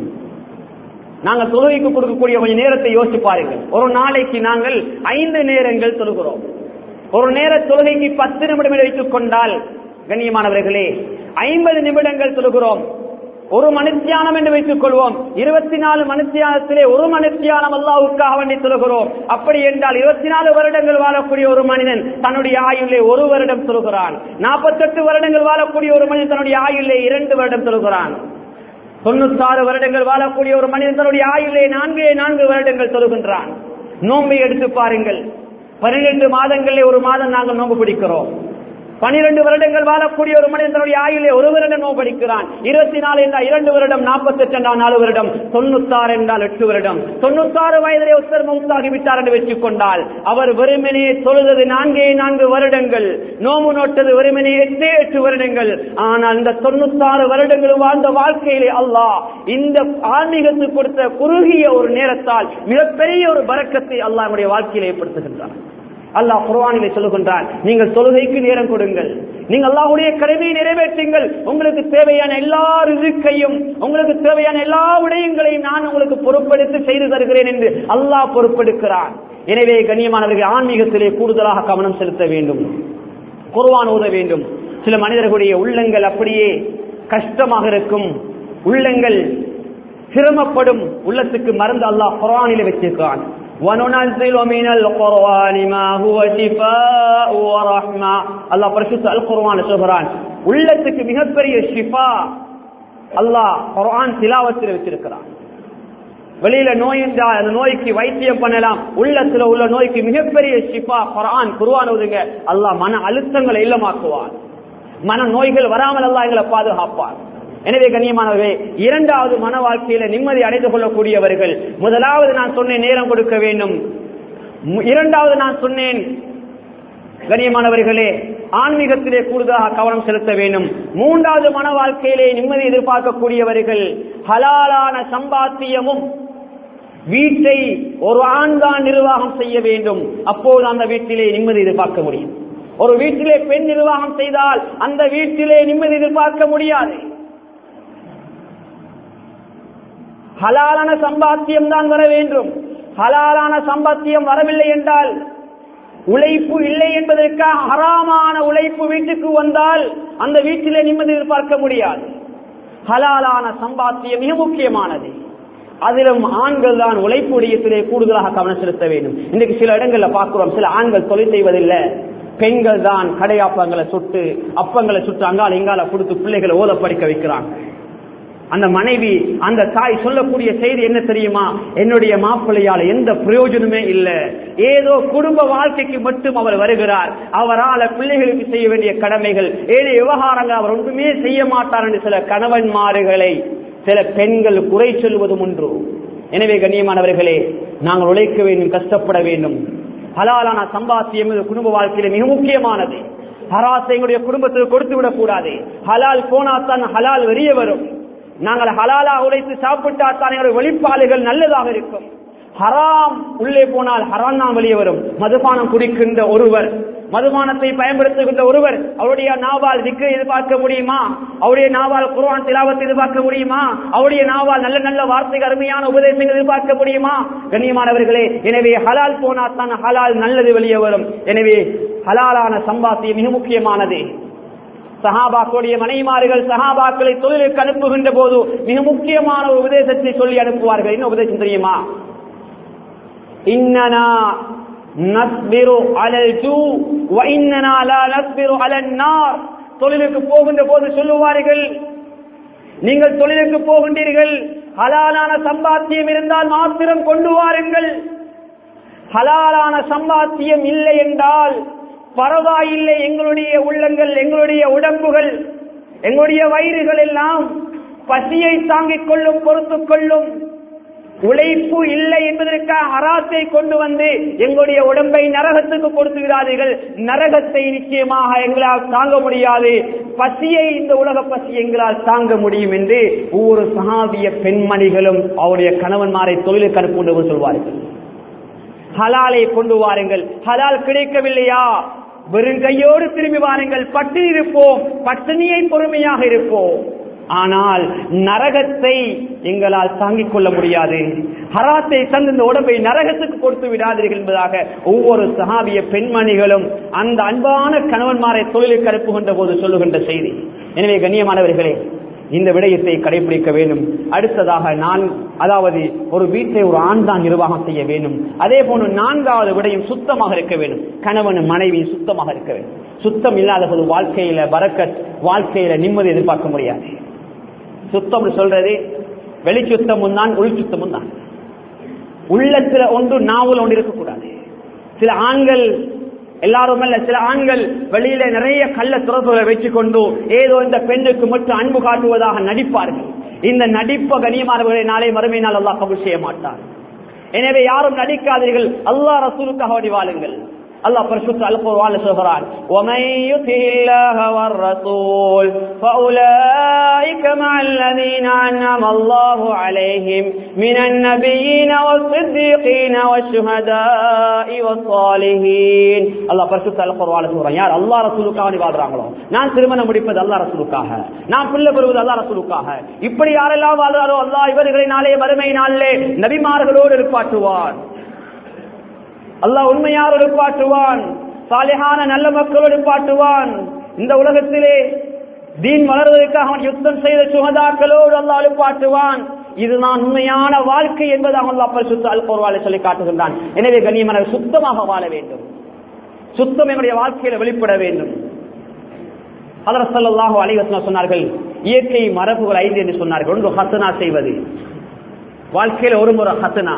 A: நாங்கள் தொழுகைக்கு கொடுக்கக்கூடிய கொஞ்சம் நேரத்தை யோசிச்சு பாருங்கள் ஒரு நாளைக்கு நாங்கள் ஐந்து நேரங்கள் தொழுகிறோம் ஒரு நேர தொழுகைக்கு பத்து நிமிடம் வைத்துக் கொண்டால் கண்ணியமானவர்களே ஐம்பது நிமிடங்கள் தொழுகிறோம் ஒரு மனுத்தியானம் என்று வைத்துக் கொள்வோம் இருபத்தி நாலு மனுத்தியானத்திலே ஒரு மனுத்தியானம் அல்லாவுக்காக வேண்டி தொழுகிறோம் அப்படி என்றால் இருபத்தி நாலு வருடங்கள் வாழக்கூடிய ஒரு மனிதன் தன்னுடைய ஆயுளே ஒரு வருடம் தொழுகிறான் நாற்பத்தெட்டு வருடங்கள் வாழக்கூடிய ஒரு மனிதன் தன்னுடைய ஆயுளே இரண்டு வருடம் தொழுகிறான் தொண்ணூத்தாறு வருடங்கள் வாழக்கூடிய ஒரு மனிதன் தன்னுடைய ஆயுளே நான்கே நான்கு வருடங்கள் தொழுகின்றான் நோன்பை எடுத்து பாருங்கள் பன்னிரண்டு மாதங்களிலே ஒரு மாதம் நாங்கள் நோன்பு பிடிக்கிறோம் பனிரெண்டு வருடங்கள் வாழக்கூடிய ஒரு மனிதன் தன்னுடைய ஆயுளே ஒரு வருடம் நோன்பு பிடிக்கிறான் இருபத்தி நாலு என்றால் இரண்டு வருடம் நாற்பத்தி எட்டு என்றால் நாலு வருடம் தொண்ணூத்தாறு என்றால் எட்டு வருடம் தொண்ணூத்தாறு வயதிலே உத்தர் மவுத்தாகி விட்டார் என்று வச்சுக் கொண்டால் அவர் வெறுமனே தொழுதது நான்கே நான்கு வருடங்கள் நோம்பு நோட்டது வெறுமனே எட்டே எட்டு வருடங்கள் ஆனால் இந்த தொண்ணூத்தாறு வருடங்கள் வாழ்ந்த வாழ்க்கையிலே அல்லாஹ் இந்த ஆன்மீகத்துக்கு கொடுத்த குறுகிய ஒரு நேரத்தால் மிகப்பெரிய ஒரு பறக்கத்தை அல்லாஹ் நம்முடைய வாழ்க்கையில் ஏற்படுத்துகின்றார் அல்லாஹ் குர்ஆனிலே சொல்லுகின்றார் நீங்கள் தொழுகைக்கு நேரம் கொடுங்கள் நீங்கள் அல்லாஹ்வுடைய கடமையை நிறைவேற்றுங்கள் உங்களுக்கு தேவையான எல்லா ரிசுக்கையும் உங்களுக்கு தேவையான எல்லா விடயங்களையும் நான் உங்களுக்கு பொறுப்பெடுத்து செய்து தருகிறேன் என்று அல்லாஹ் பொறுப்பெடுக்கிறான் எனவே கண்ணியமானவர்கள் ஆன்மீகத்திலே கூடுதலாக கவனம் செலுத்த வேண்டும் குர்ஆன் ஓத வேண்டும் சில மனிதர்களுடைய உள்ளங்கள் அப்படியே கஷ்டமாக இருக்கும் உள்ளங்கள் சிரமப்படும் உள்ளத்துக்கு மருந்து அல்லாஹ் குர்ஆனிலே வச்சிருக்கான் وننزل من القرآن ما هو شفاء ورحمة الله பரிசுத்த அல் குர்ஆன் சொல்கிறான் உள்ளத்துக்கு மிகப்பெரிய ஷிஃபா அல்லாஹ் குர்ஆன் திலாவத்தில் வச்சிருக்கிறான் வெளியில நோய் இருந்தால் அந்த நோய்க்கு வைத்தியம் பண்ணலாம் உள்ளத்துல உள்ள நோய்க்கு மிகப்பெரிய ஷிஃபா குர்ஆன் குர்ஆன் ஓதுங்க அல்லாஹ் மன அழுத்தங்களை இல்லமாக்குவான் மன நோய்கள் வராமல் அல்லாஹ் எங்களை பாதுகாப்பான் எனவே கண்ணியமானவர்களே இரண்டாவது மன வாழ்க்கையில நிம்மதி அடைந்து கொள்ளக்கூடியவர்கள் முதலாவது நான் சொன்ன நேரம் கொடுக்க வேண்டும் மு- இரண்டாவது நான் சொன்னேன் கண்ணியமானவர்களே ஆன்மீகத்திலே கூடுதலாக கவனம் செலுத்த வேண்டும் மூன்றாவது மன வாழ்க்கையிலே நிம்மதி எதிர்பார்க்கக்கூடியவர்கள் ஹலாலான சம்பாத்தியமும் வீட்டை ஒரு ஆண் தான் நிர்வாகம் செய்ய வேண்டும் அப்போது அந்த வீட்டிலே நிம்மதி எதிர்பார்க்க முடியும் ஒரு வீட்டிலே பெண் நிர்வாகம் செய்தால் அந்த வீட்டிலே நிம்மதி எதிர்பார்க்க முடியாது ஹலாலான சம்பாத்தியம் தான் வர வேண்டும் ஹலாலான சம்பாத்தியம் வரவில்லை என்றால் உழைப்பு இல்லை என்பதற்காக ஹராமான உழைப்பு வீட்டுக்கு வந்தால் அந்த வீட்டிலே நிம்மதி எதிர்பார்க்க முடியாது ஹலாலான சம்பாத்தியம் மிக முக்கியமானது அதிலும் ஆண்கள் தான் உழைப்பு உடையத்திலே கூடுதலாக கவனம் செலுத்த வேண்டும் இன்றைக்கு சில இடங்கள்ல பார்க்கிறோம் சில ஆண்கள் தொழில் செய்வதில்லை பெண்கள் தான் கடையாப்பங்களை சுட்டு அப்பங்களை சுட்டு அங்கால இங்கால கொடுத்து பிள்ளைகளை ஓத படிக்க வைக்கிறாங்க அந்த மனைவி அந்த தாய் சொல்லக்கூடிய செய்தி என்ன தெரியுமா என்னுடைய மாப்பிள்ளையால எந்த பிரயோஜனமே இல்லை ஏதோ குடும்ப வாழ்க்கைக்கு மட்டும் அவர் வருகிறார் அவரால் பிள்ளைகளுக்கு செய்ய வேண்டிய கடமைகள் ஏழு விவகாரங்கள் அவர் ஒன்றுமே செய்ய மாட்டார் என்று சில கணவன்மார்களை சில பெண்கள் குறை சொல்வதும் ஒன்று எனவே கண்ணியமானவர்களே நாங்கள் உழைக்க வேண்டும் கஷ்டப்பட வேண்டும் ஹலாலான சம்பாத்தியம் இது குடும்ப வாழ்க்கையில மிக முக்கியமானது ஹராசை எங்களுடைய குடும்பத்தில் கொடுத்து விடக்கூடாது ஹலால் போனாத்தான் ஹலால் வெளியே வரும் நாங்கள் ஹலாலா உழைத்து சாப்பிட்டா தான் எங்களுடைய வெளிப்பாடுகள் நல்லதாக இருக்கும் ஹராம் உள்ளே போனால் ஹராம் தான் வெளியே வரும் மதுபானம் குடிக்கின்ற ஒருவர் மதுபானத்தை பயன்படுத்துகின்ற ஒருவர் அவருடைய நாவால் திக்கு எதிர்பார்க்க முடியுமா அவருடைய நாவால் குர்ஆன் திலாவத்தை எதிர்பார்க்க முடியுமா அவருடைய நாவால் நல்ல நல்ல வார்த்தைகள் அருமையான உபதேசங்கள் எதிர்பார்க்க முடியுமா கண்ணியமானவர்களே எனவே ஹலால் போனால் தான் ஹலால் நல்லது வெளியே வரும் எனவே ஹலாலான சம்பாத்தியம் மிக முக்கியமானது சஹாபாக்களுடைய மனைமார்கள் சஹாபாக்களை தொழிலுக்கு அனுப்புகின்ற போது மிக முக்கியமான ஒரு உபதேசத்தை சொல்லி அனுப்புவார்கள் என்ன உபதேசம் தெரியுமா இன்னனா நஸ்பிரு அலல் ஜூ வ இன்னனா லா நஸ்பிரு அலன் நார் தொழிலுக்கு போகின்ற போது சொல்லுவார்கள் நீங்கள் தொழிலுக்கு போகின்றீர்கள் ஹலாலான சம்பாத்தியம் இருந்தால் மாத்திரம் கொண்டு வாருங்கள் ஹலாலான சம்பாத்தியம் இல்லை என்றால் பரவாயில்லை எங்களுடைய உள்ளங்கள் எங்களுடைய உடம்புகள் எங்களுடைய வயிறுகள் எல்லாம் பசியை தாங்கிக் கொள்ளும் பொறுத்துக் கொள்ளும் உழைப்பு இல்லை என்பதற்காக அராத்தை கொண்டு வந்து எங்களுடைய உடம்பை நரகத்துக்கு கொடுத்து விடாதீர்கள் நரகத்தை நிச்சயமாக எங்களால் தாங்க முடியாது பசியை இந்த உலக பசி எங்களால் தாங்க முடியும் என்று ஒவ்வொரு சகாபிய பெண்மணிகளும் அவருடைய கணவன்மாரை தொழிலுக்கு அனுப்புகின்றவர் சொல்வார்கள் ஹலாலை கொண்டு வாருங்கள் ஹலால் கிடைக்கவில்லையா வெறும் கையோடு திரும்பி வாருங்கள் பட்டினி இருப்போம் பட்டினியை பொறுமையாக இருப்போம் ஆனால் நரகத்தை எங்களால் தாங்கிக் கொள்ள முடியாது ஹராத்தை தந்து இந்த உடம்பை நரகத்துக்கு கொடுத்து விடாதீர்கள் என்பதாக ஒவ்வொரு சகாபிய பெண்மணிகளும் அந்த அன்பான கணவன்மாரை தொழிலுக்கு அனுப்புகின்ற போது சொல்லுகின்ற செய்தி எனவே கண்ணியமானவர்களே இந்த விடயத்தை கடைபிடிக்க வேண்டும் அடுத்ததாக நான் அதாவது ஒரு வீட்டை ஒரு ஆண் தான் நிர்வாகம் செய்ய வேண்டும் அதே போன்று நான்காவது விடயம் சுத்தமாக இருக்க வேண்டும் கணவன் மனைவி சுத்தமாக இருக்க வேண்டும் சுத்தம் இல்லாத போது வாழ்க்கையில பறக்கத் வாழ்க்கையில நிம்மதி எதிர்பார்க்க முடியாது சுத்தம் சொல்றது வெளி சுத்தமும் தான் உள் சுத்தமும் தான் உள்ளத்துல ஒன்று நாவல் ஒன்று இருக்கக்கூடாது சில ஆண்கள் எல்லாரும் அல்ல சில ஆண்கள் வெளியில நிறைய கள்ள துறப்புகளை வச்சுக் கொண்டு ஏதோ இந்த பெண்ணுக்கு மட்டும் அன்பு காட்டுவதாக நடிப்பார்கள் இந்த நடிப்ப கனியமானவர்களை நாளை மறுமை நாள் அல்லாஹ் கபூல் செய்ய மாட்டார் எனவே யாரும் நடிக்காதீர்கள் அல்லாஹ் ரசூலுக்காக ஓடி வாழுங்கள் அல்லாஹ் பரிசுத்த அல்குர்ஆன்ல சொல்கிறான் ومن يطع الله والرسول فاولئك مع الذين انعم الله عليهم من النبيين والصديقين والشهداء والصالحين அல்லாஹ் பரிசுத்த அல்குர்ஆன்ல சொல்றான் யார் அல்லாஹ் ரசூலுக்காக ஓடி வாழ்றாங்களோ நான் திருமணம் முடிப்பது அல்லாஹ் ரசூலுக்காக நான் பிள்ளை பெறுவது அல்லாஹ் ரசூலுக்காக இப்படி யாரெல்லாம் வாழ்றாரோ அல்லாஹ் இவர்களை நாளே மறுமை நாளிலே நபிமார்களோடு இருப்பாட்டுவார் அல்லாஹ் உண்மையார் எடுப்பாட்டுவான் சாலிஹான நல்ல மக்கள் எடுப்பாட்டுவான் இந்த உலகத்திலே தீன் வளர்வதற்காக அவன் யுத்தம் செய்த சுகதாக்களோடு அல்லாஹ் எழுப்பாட்டுவான் இதுதான் உண்மையான வாழ்க்கை என்பதாக அல்லாஹ் பரிசுத்த அல் கோர்வாலை சொல்லி காட்டுகின்றான் எனவே கண்ணியமான சுத்தமாக வாழ வேண்டும் சுத்தம் என்னுடைய வாழ்க்கையில வெளிப்பட வேண்டும் அதர் சல்லாஹு அலைவசன சொன்னார்கள் இயற்கை மரபுகள் ஐந்து என்று சொன்னார்கள் ஒன்று ஹசனா செய்வது வாழ்க்கையில ஒரு முறை ஹசனா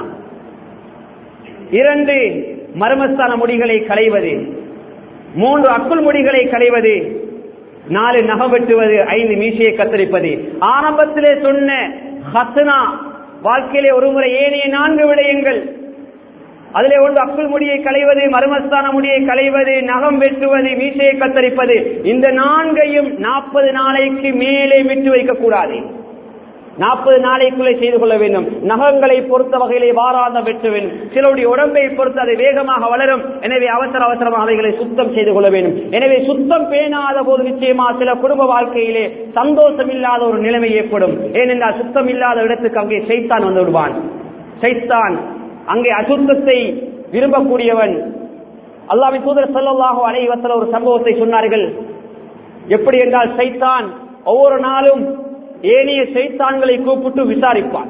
A: இரண்டு மர்மஸ்தான முடிகளை களைவது மூன்று அக்குள் முடிகளை களைவது நாலு நகை வெட்டுவது ஐந்து மீசையை கத்தரிப்பது ஆரம்பத்திலே சொன்ன ஹசனா வாழ்க்கையிலே ஒருமுறை ஏனைய நான்கு விடயங்கள் அதிலே ஒன்று அக்குள் முடியை களைவது மர்மஸ்தான முடியை களைவது நகம் வெட்டுவது மீசையை கத்தரிப்பது இந்த நான்கையும் நாற்பது நாளைக்கு மேலே விட்டு வைக்கக்கூடாது நாற்பது நாளைக்குள்ளே செய்து கொள்ள வேண்டும் நகங்களை பொறுத்த வகையிலே வாராந்தம் வெட்ட வேண்டும் சிலருடைய உடம்பை பொறுத்து அது வேகமாக வளரும் எனவே அவசர அவசரமாக அவைகளை சுத்தம் செய்து கொள்ள வேண்டும் எனவே சுத்தம் பேணாத போது நிச்சயமா சில குடும்ப வாழ்க்கையிலே சந்தோஷம் இல்லாத ஒரு நிலைமை ஏற்படும் ஏனென்றால் சுத்தம் இல்லாத இடத்துக்கு அங்கே சைத்தான் வந்து விடுவான் சைத்தான் அங்கே அசுத்தத்தை விரும்பக்கூடியவன் அல்லாவின் தூதர் ஸல்லல்லாஹு அலைஹி வஸல்லம் ஒரு சம்பவத்தை சொன்னார்கள் எப்படி என்றால் சைத்தான் ஒவ்வொரு நாளும் ஏனைய சைத்தான்களை கூப்பிட்டு விசாரிப்பான்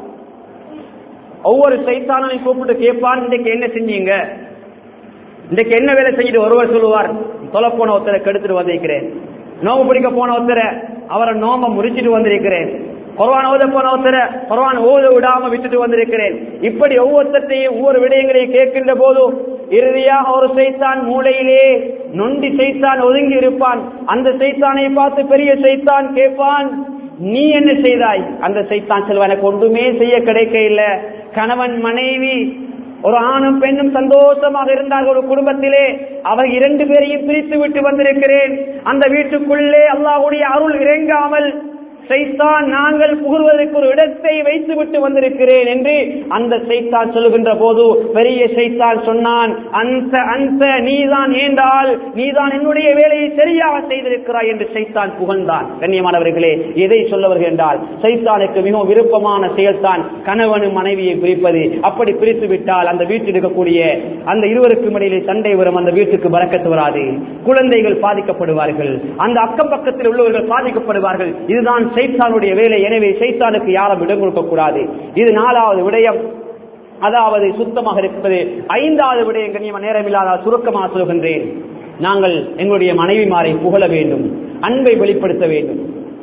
A: ஒவ்வொரு சைத்தானை கூப்பிட்டு கேட்பான் இன்றைக்கு என்ன செஞ்சீங்க இன்றைக்கு என்ன வேலை செஞ்சுட்டு ஒருவர் சொல்லுவார் தொலை போன ஒருத்தரை கெடுத்துட்டு வந்திருக்கிறேன் நோம்பு பிடிக்க போன ஒருத்தரை அவரை நோம்ப முறிச்சிட்டு வந்திருக்கிறேன் குர்வான் ஓத போன ஒருத்தரை குர்வான் ஓத விடாம விட்டுட்டு வந்திருக்கிறேன் இப்படி ஒவ்வொருத்தையும் ஒவ்வொரு விடயங்களையும் கேட்கின்ற போது இறுதியாக ஒரு சைத்தான் மூளையிலே நொண்டி சைத்தான் ஒதுங்கி இருப்பான் அந்த சைத்தானை பார்த்து பெரிய சைத்தான் கேட்பான் நீ என்ன செய்தாய் அந்த சைத்தான் செல்வன் எனக்கு ஒன்றுமே செய்ய கிடைக்க இல்ல கணவன் மனைவி ஒரு ஆணும் பெண்ணும் சந்தோஷமாக இருந்தார்கள் ஒரு குடும்பத்திலே அவர் இரண்டு பேரையும் பிரித்து விட்டு வந்திருக்கிறேன் அந்த வீட்டுக்குள்ளே அல்லாஹ்வுடைய அருள் இறங்காமல் சைத்தான் நாங்கள் புகழ்வதற்கு ஒரு இடத்தை வைத்து விட்டு வந்திருக்கிறேன் என்று அந்த சைத்தான் சொல்லுகின்ற போது பெரிய சைத்தான் சொன்னான் அந்த அந்த நீதான் ஏண்டால் நீதான் என்னுடைய வேலையை சரியாக செய்திருக்கிறாய் என்று சைத்தான் புகழ்ந்தான் கண்ணியமானவர்களே எதை சொல்ல வருகின்றால் சைத்தானுக்கு மிகவும் விருப்பமான செயல்தான் கணவனும் மனைவியை பிரிப்பது அப்படி பிரித்து விட்டால் அந்த வீட்டில் இருக்கக்கூடிய அந்த இருவருக்கும் இடையிலே சண்டை வரும் அந்த வீட்டுக்கு வரக்கத்து வராது குழந்தைகள் பாதிக்கப்படுவார்கள் அந்த அக்கம் பக்கத்தில் உள்ளவர்கள் பாதிக்கப்படுவார்கள் இதுதான் சைத்தானுடைய வேலை எனவே சைத்தானுக்கு யாரும் இடம் கொடுக்க கூடாது இது நாலாவது விடயம் அதாவது சுத்தமாக இருப்பது ஐந்தாவது விடயம் கண்ணியமா நேரமில்லாத சுருக்கமாக சொல்கின்றேன் நாங்கள் எங்களுடைய மனைவிமாரை புகழ வேண்டும் அன்பை வெளிப்படுத்த வேண்டும்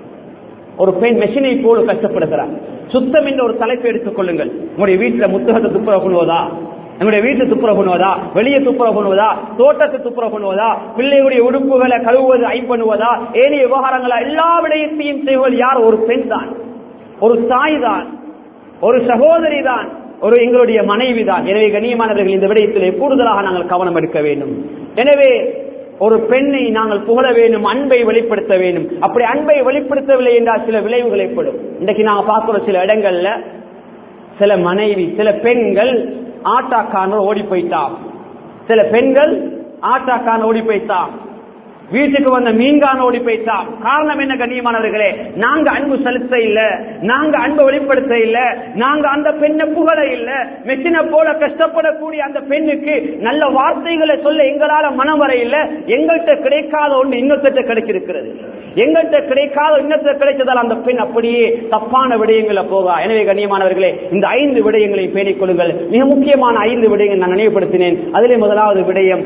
A: ஒரு பெண் மெஷினை போல கஷ்டப்படுகிறார் சுத்தம் என்ற ஒரு தலைப்பை எடுத்துக் கொள்ளுங்கள் உங்களுடைய வீட்டில் முத்தகத்தை துப்புரவு பண்ணுவதா நம்முடைய வீட்டு துப்புரவு பண்ணுவதா வெளியே துப்புரவு பண்ணுவதா தோட்டத்தை துப்புரவு பண்ணுவதா பிள்ளைகளுடைய உடுப்புகளை கழுவுவது ஐ பண்ணுவதா ஏனைய விவகாரங்களா எல்லா விடயத்தையும் செய்வது யார் ஒரு பெண் தான் ஒரு தாய் தான் ஒரு சகோதரி தான் ஒரு எங்களுடைய மனைவி தான் எனவே கண்ணியமானவர்கள் இந்த விடயத்திலே கூடுதலாக நாங்கள் கவனம் எடுக்க வேண்டும் எனவே ஒரு பெண்ணை நாங்கள் புகழ வேண்டும் அன்பை வெளிப்படுத்த வேண்டும் அப்படி அன்பை வெளிப்படுத்தவில்லை என்றால் சில விளைவுகள் ஏற்படும் இன்றைக்கு நாங்க பார்க்கிற சில இடங்கள்ல சில மனைவி சில பெண்கள் ஆட்டாக்கான ஓடி போயிட்டான் சில பெண்கள் ஆட்டாக்கான ஓடி போயிட்டான் வீட்டுக்கு வந்த மீன்கான ஓடி போயிட்டான் காரணம் என்ன கண்ணியமானவர்களே நாங்க அன்பு செலுத்த இல்ல நாங்க அன்பு வெளிப்படுத்த இல்ல நாங்க அந்த பெண்ணை புகழ இல்ல மெச்சின போல கஷ்டப்படக்கூடிய அந்த பெண்ணுக்கு நல்ல வார்த்தைகளை சொல்ல எங்களால மனம் வர இல்ல எங்கள்கிட்ட கிடைக்காத ஒன்று இன்னொருத்த கிடைச்சிருக்கிறது எங்கள்கிட்ட கிடைக்காத இன்னொருத்த கிடைச்சதால் அந்த பெண் அப்படியே தப்பான விடயங்களை போகா எனவே கண்ணியமானவர்களே இந்த ஐந்து விடயங்களை பேணிக் கொள்ளுங்கள் மிக முக்கியமான ஐந்து விடயங்கள் நான் நினைவுபடுத்தினேன் அதிலே முதலாவது விடயம்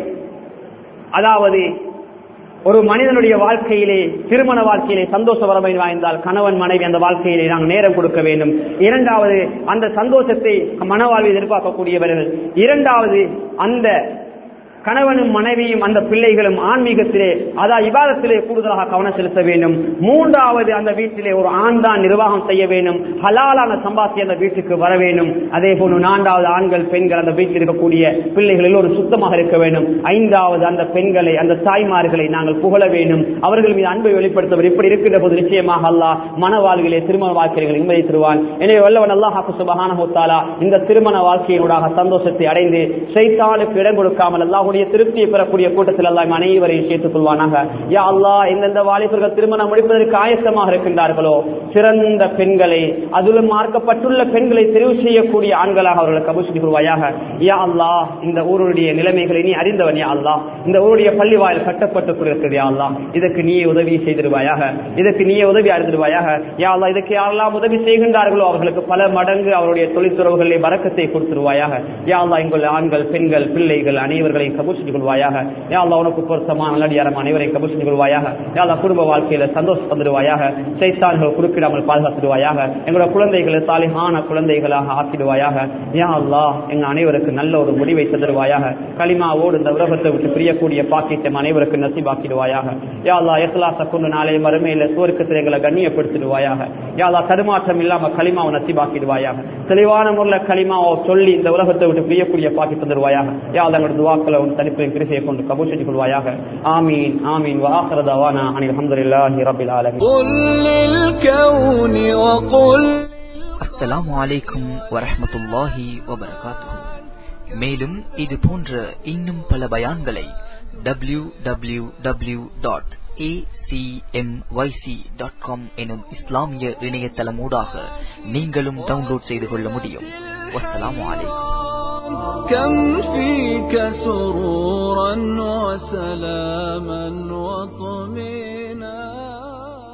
A: அதாவது ஒரு மனிதனுடைய வாழ்க்கையிலே திருமண வாழ்க்கையிலே சந்தோஷ வரமை வாய்ந்தால் கணவன் மனைவி அந்த வாழ்க்கையிலே நாங்கள் நேரம் கொடுக்க வேண்டும் இரண்டாவது அந்த சந்தோஷத்தை மனவாழ்வில் எதிர்பார்க்கக்கூடியவர்கள் இரண்டாவது அந்த கணவனும் மனைவியும் அந்த பிள்ளைகளும் ஆன்மீகத்திலே அதாவது இவாதத்திலே கூடுதலாக கவனம் செலுத்த வேண்டும் மூன்றாவது அந்த வீட்டிலே ஒரு ஆண் தான் நிர்வாகம் செய்ய வேண்டும் ஹலாலான சம்பாத்தி அந்த வீட்டுக்கு வர வேண்டும் அதே போன்று நான்காவது ஆண்கள் பெண்கள் அந்த வீட்டில் இருக்கக்கூடிய பிள்ளைகள் எல்லோரும் சுத்தமாக இருக்க வேண்டும் ஐந்தாவது அந்த பெண்களை அந்த தாய்மார்களை நாங்கள் புகழ வேண்டும் அவர்கள் மீது அன்பை வெளிப்படுத்தவர் இப்படி இருக்கின்ற போது நிச்சயமாக அல்லாஹ் மனவாழ்விலே திருமண வாழ்க்கைகள் நிம்மதி தருவான் எனவே வல்லவன் அல்லாஹ் சுபஹானஹுத்தாலா இந்த திருமண வாழ்க்கையினூடாக சந்தோஷத்தை அடைந்து சைத்தானுக்கு இடம் கொடுக்காமல் அல்லாஹ் அல்லாஹ்வுடைய திருப்தியை பெறக்கூடிய கூட்டத்தில் அல்லாஹ் நம் அனைவரையும் சேர்த்துக் கொள்வானாக யா அல்லாஹ் எந்தெந்த வாலிபர்கள் திருமணம் முடிப்பதற்கு ஆயத்தமாக இருக்கின்றார்களோ சிறந்த பெண்களை அதிலும் மார்க்கப்பட்டுள்ள பெண்களை தெரிவு செய்யக்கூடிய ஆண்களாக அவர்களை கபூசி கொள்வாயாக யா அல்லாஹ் இந்த ஊருடைய நிலைமைகளை நீ அறிந்தவன் யா அல்லாஹ் இந்த ஊருடைய பள்ளி வாயில் கட்டப்பட்டுக் கொண்டிருக்கிறது யா அல்லாஹ் இதற்கு நீயே உதவி செய்திருவாயாக இதற்கு நீயே உதவி அறிந்திருவாயாக யா அல்லாஹ் இதற்கு யாரெல்லாம் உதவி செய்கின்றார்களோ அவர்களுக்கு பல மடங்கு அவருடைய தொழில்துறவுகளிலே வரக்கத்தை கொடுத்துருவாயாக யா அல்லாஹ் எங்கள் ஆண்கள் பெண்கள் பிள்ளைகள் அனைவர்களையும் கபூல் செஞ்சு கொள்வாயாக யா அல்லா உனக்கு பொருத்தமான நல்லடியாரம் அனைவரையும் கபூல் செஞ்சு கொள்வாயாக யா அல்லா குடும்ப வாழ்க்கையில சந்தோஷம் தந்துடுவாயாக சைத்தான்கள் குறுக்கிடாமல் பாதுகாத்துடுவாயாக எங்களோட குழந்தைகளை சாலிஹான குழந்தைகளாக ஆக்கிடுவாயாக யா அல்லா எங்க அனைவருக்கு நல்ல ஒரு முடிவை தந்துடுவாயாக களிமாவோடு இந்த உலகத்தை விட்டு பிரியக்கூடிய பாக்கியத்தை அனைவருக்கு நசிபாக்கிடுவாயாக யா அல்லா இஸ்லாச கொண்டு நாளை மறுமையில சுவர்க்கத்தில் எங்களை கண்ணியப்படுத்திடுவாயாக யா அல்லா தடுமாற்றம் இல்லாம களிமாவை நசிபாக்கிடுவாயாக தெளிவான முறையில் களிமாவை சொல்லி இந்த உலகத்தை விட்டு பிரியக்கூடிய பாக்கி தந்துடுவாயாக யா அல்லா எங்களோட துவாக்களை உன் தனிப்பையும் கிருஷியை கொண்டு கபூல் செஞ்சு கொள்வாயாக ஆமீன் ஆமீன் வாஹர தவானா அனில் அல்ஹம்துலில்லாஹி ரப்பில் ஆலமீன்
B: قل للكون وقل
C: அஸ்ஸலாமு அலைக்கும் வரஹ்மத்துல்லாஹி வபரகாத்துஹு மேலும் இது போன்ற இன்னும் பல பயான்களை W W W dot dot com எனும் இஸ்லாமிய இணையதளமூடாக நீங்களும் டவுன்லோட் செய்து கொள்ள முடியும் வஸ்ஸலாமு அலைக்கும்
B: كم فيك سرورا وسلاما وطمئنا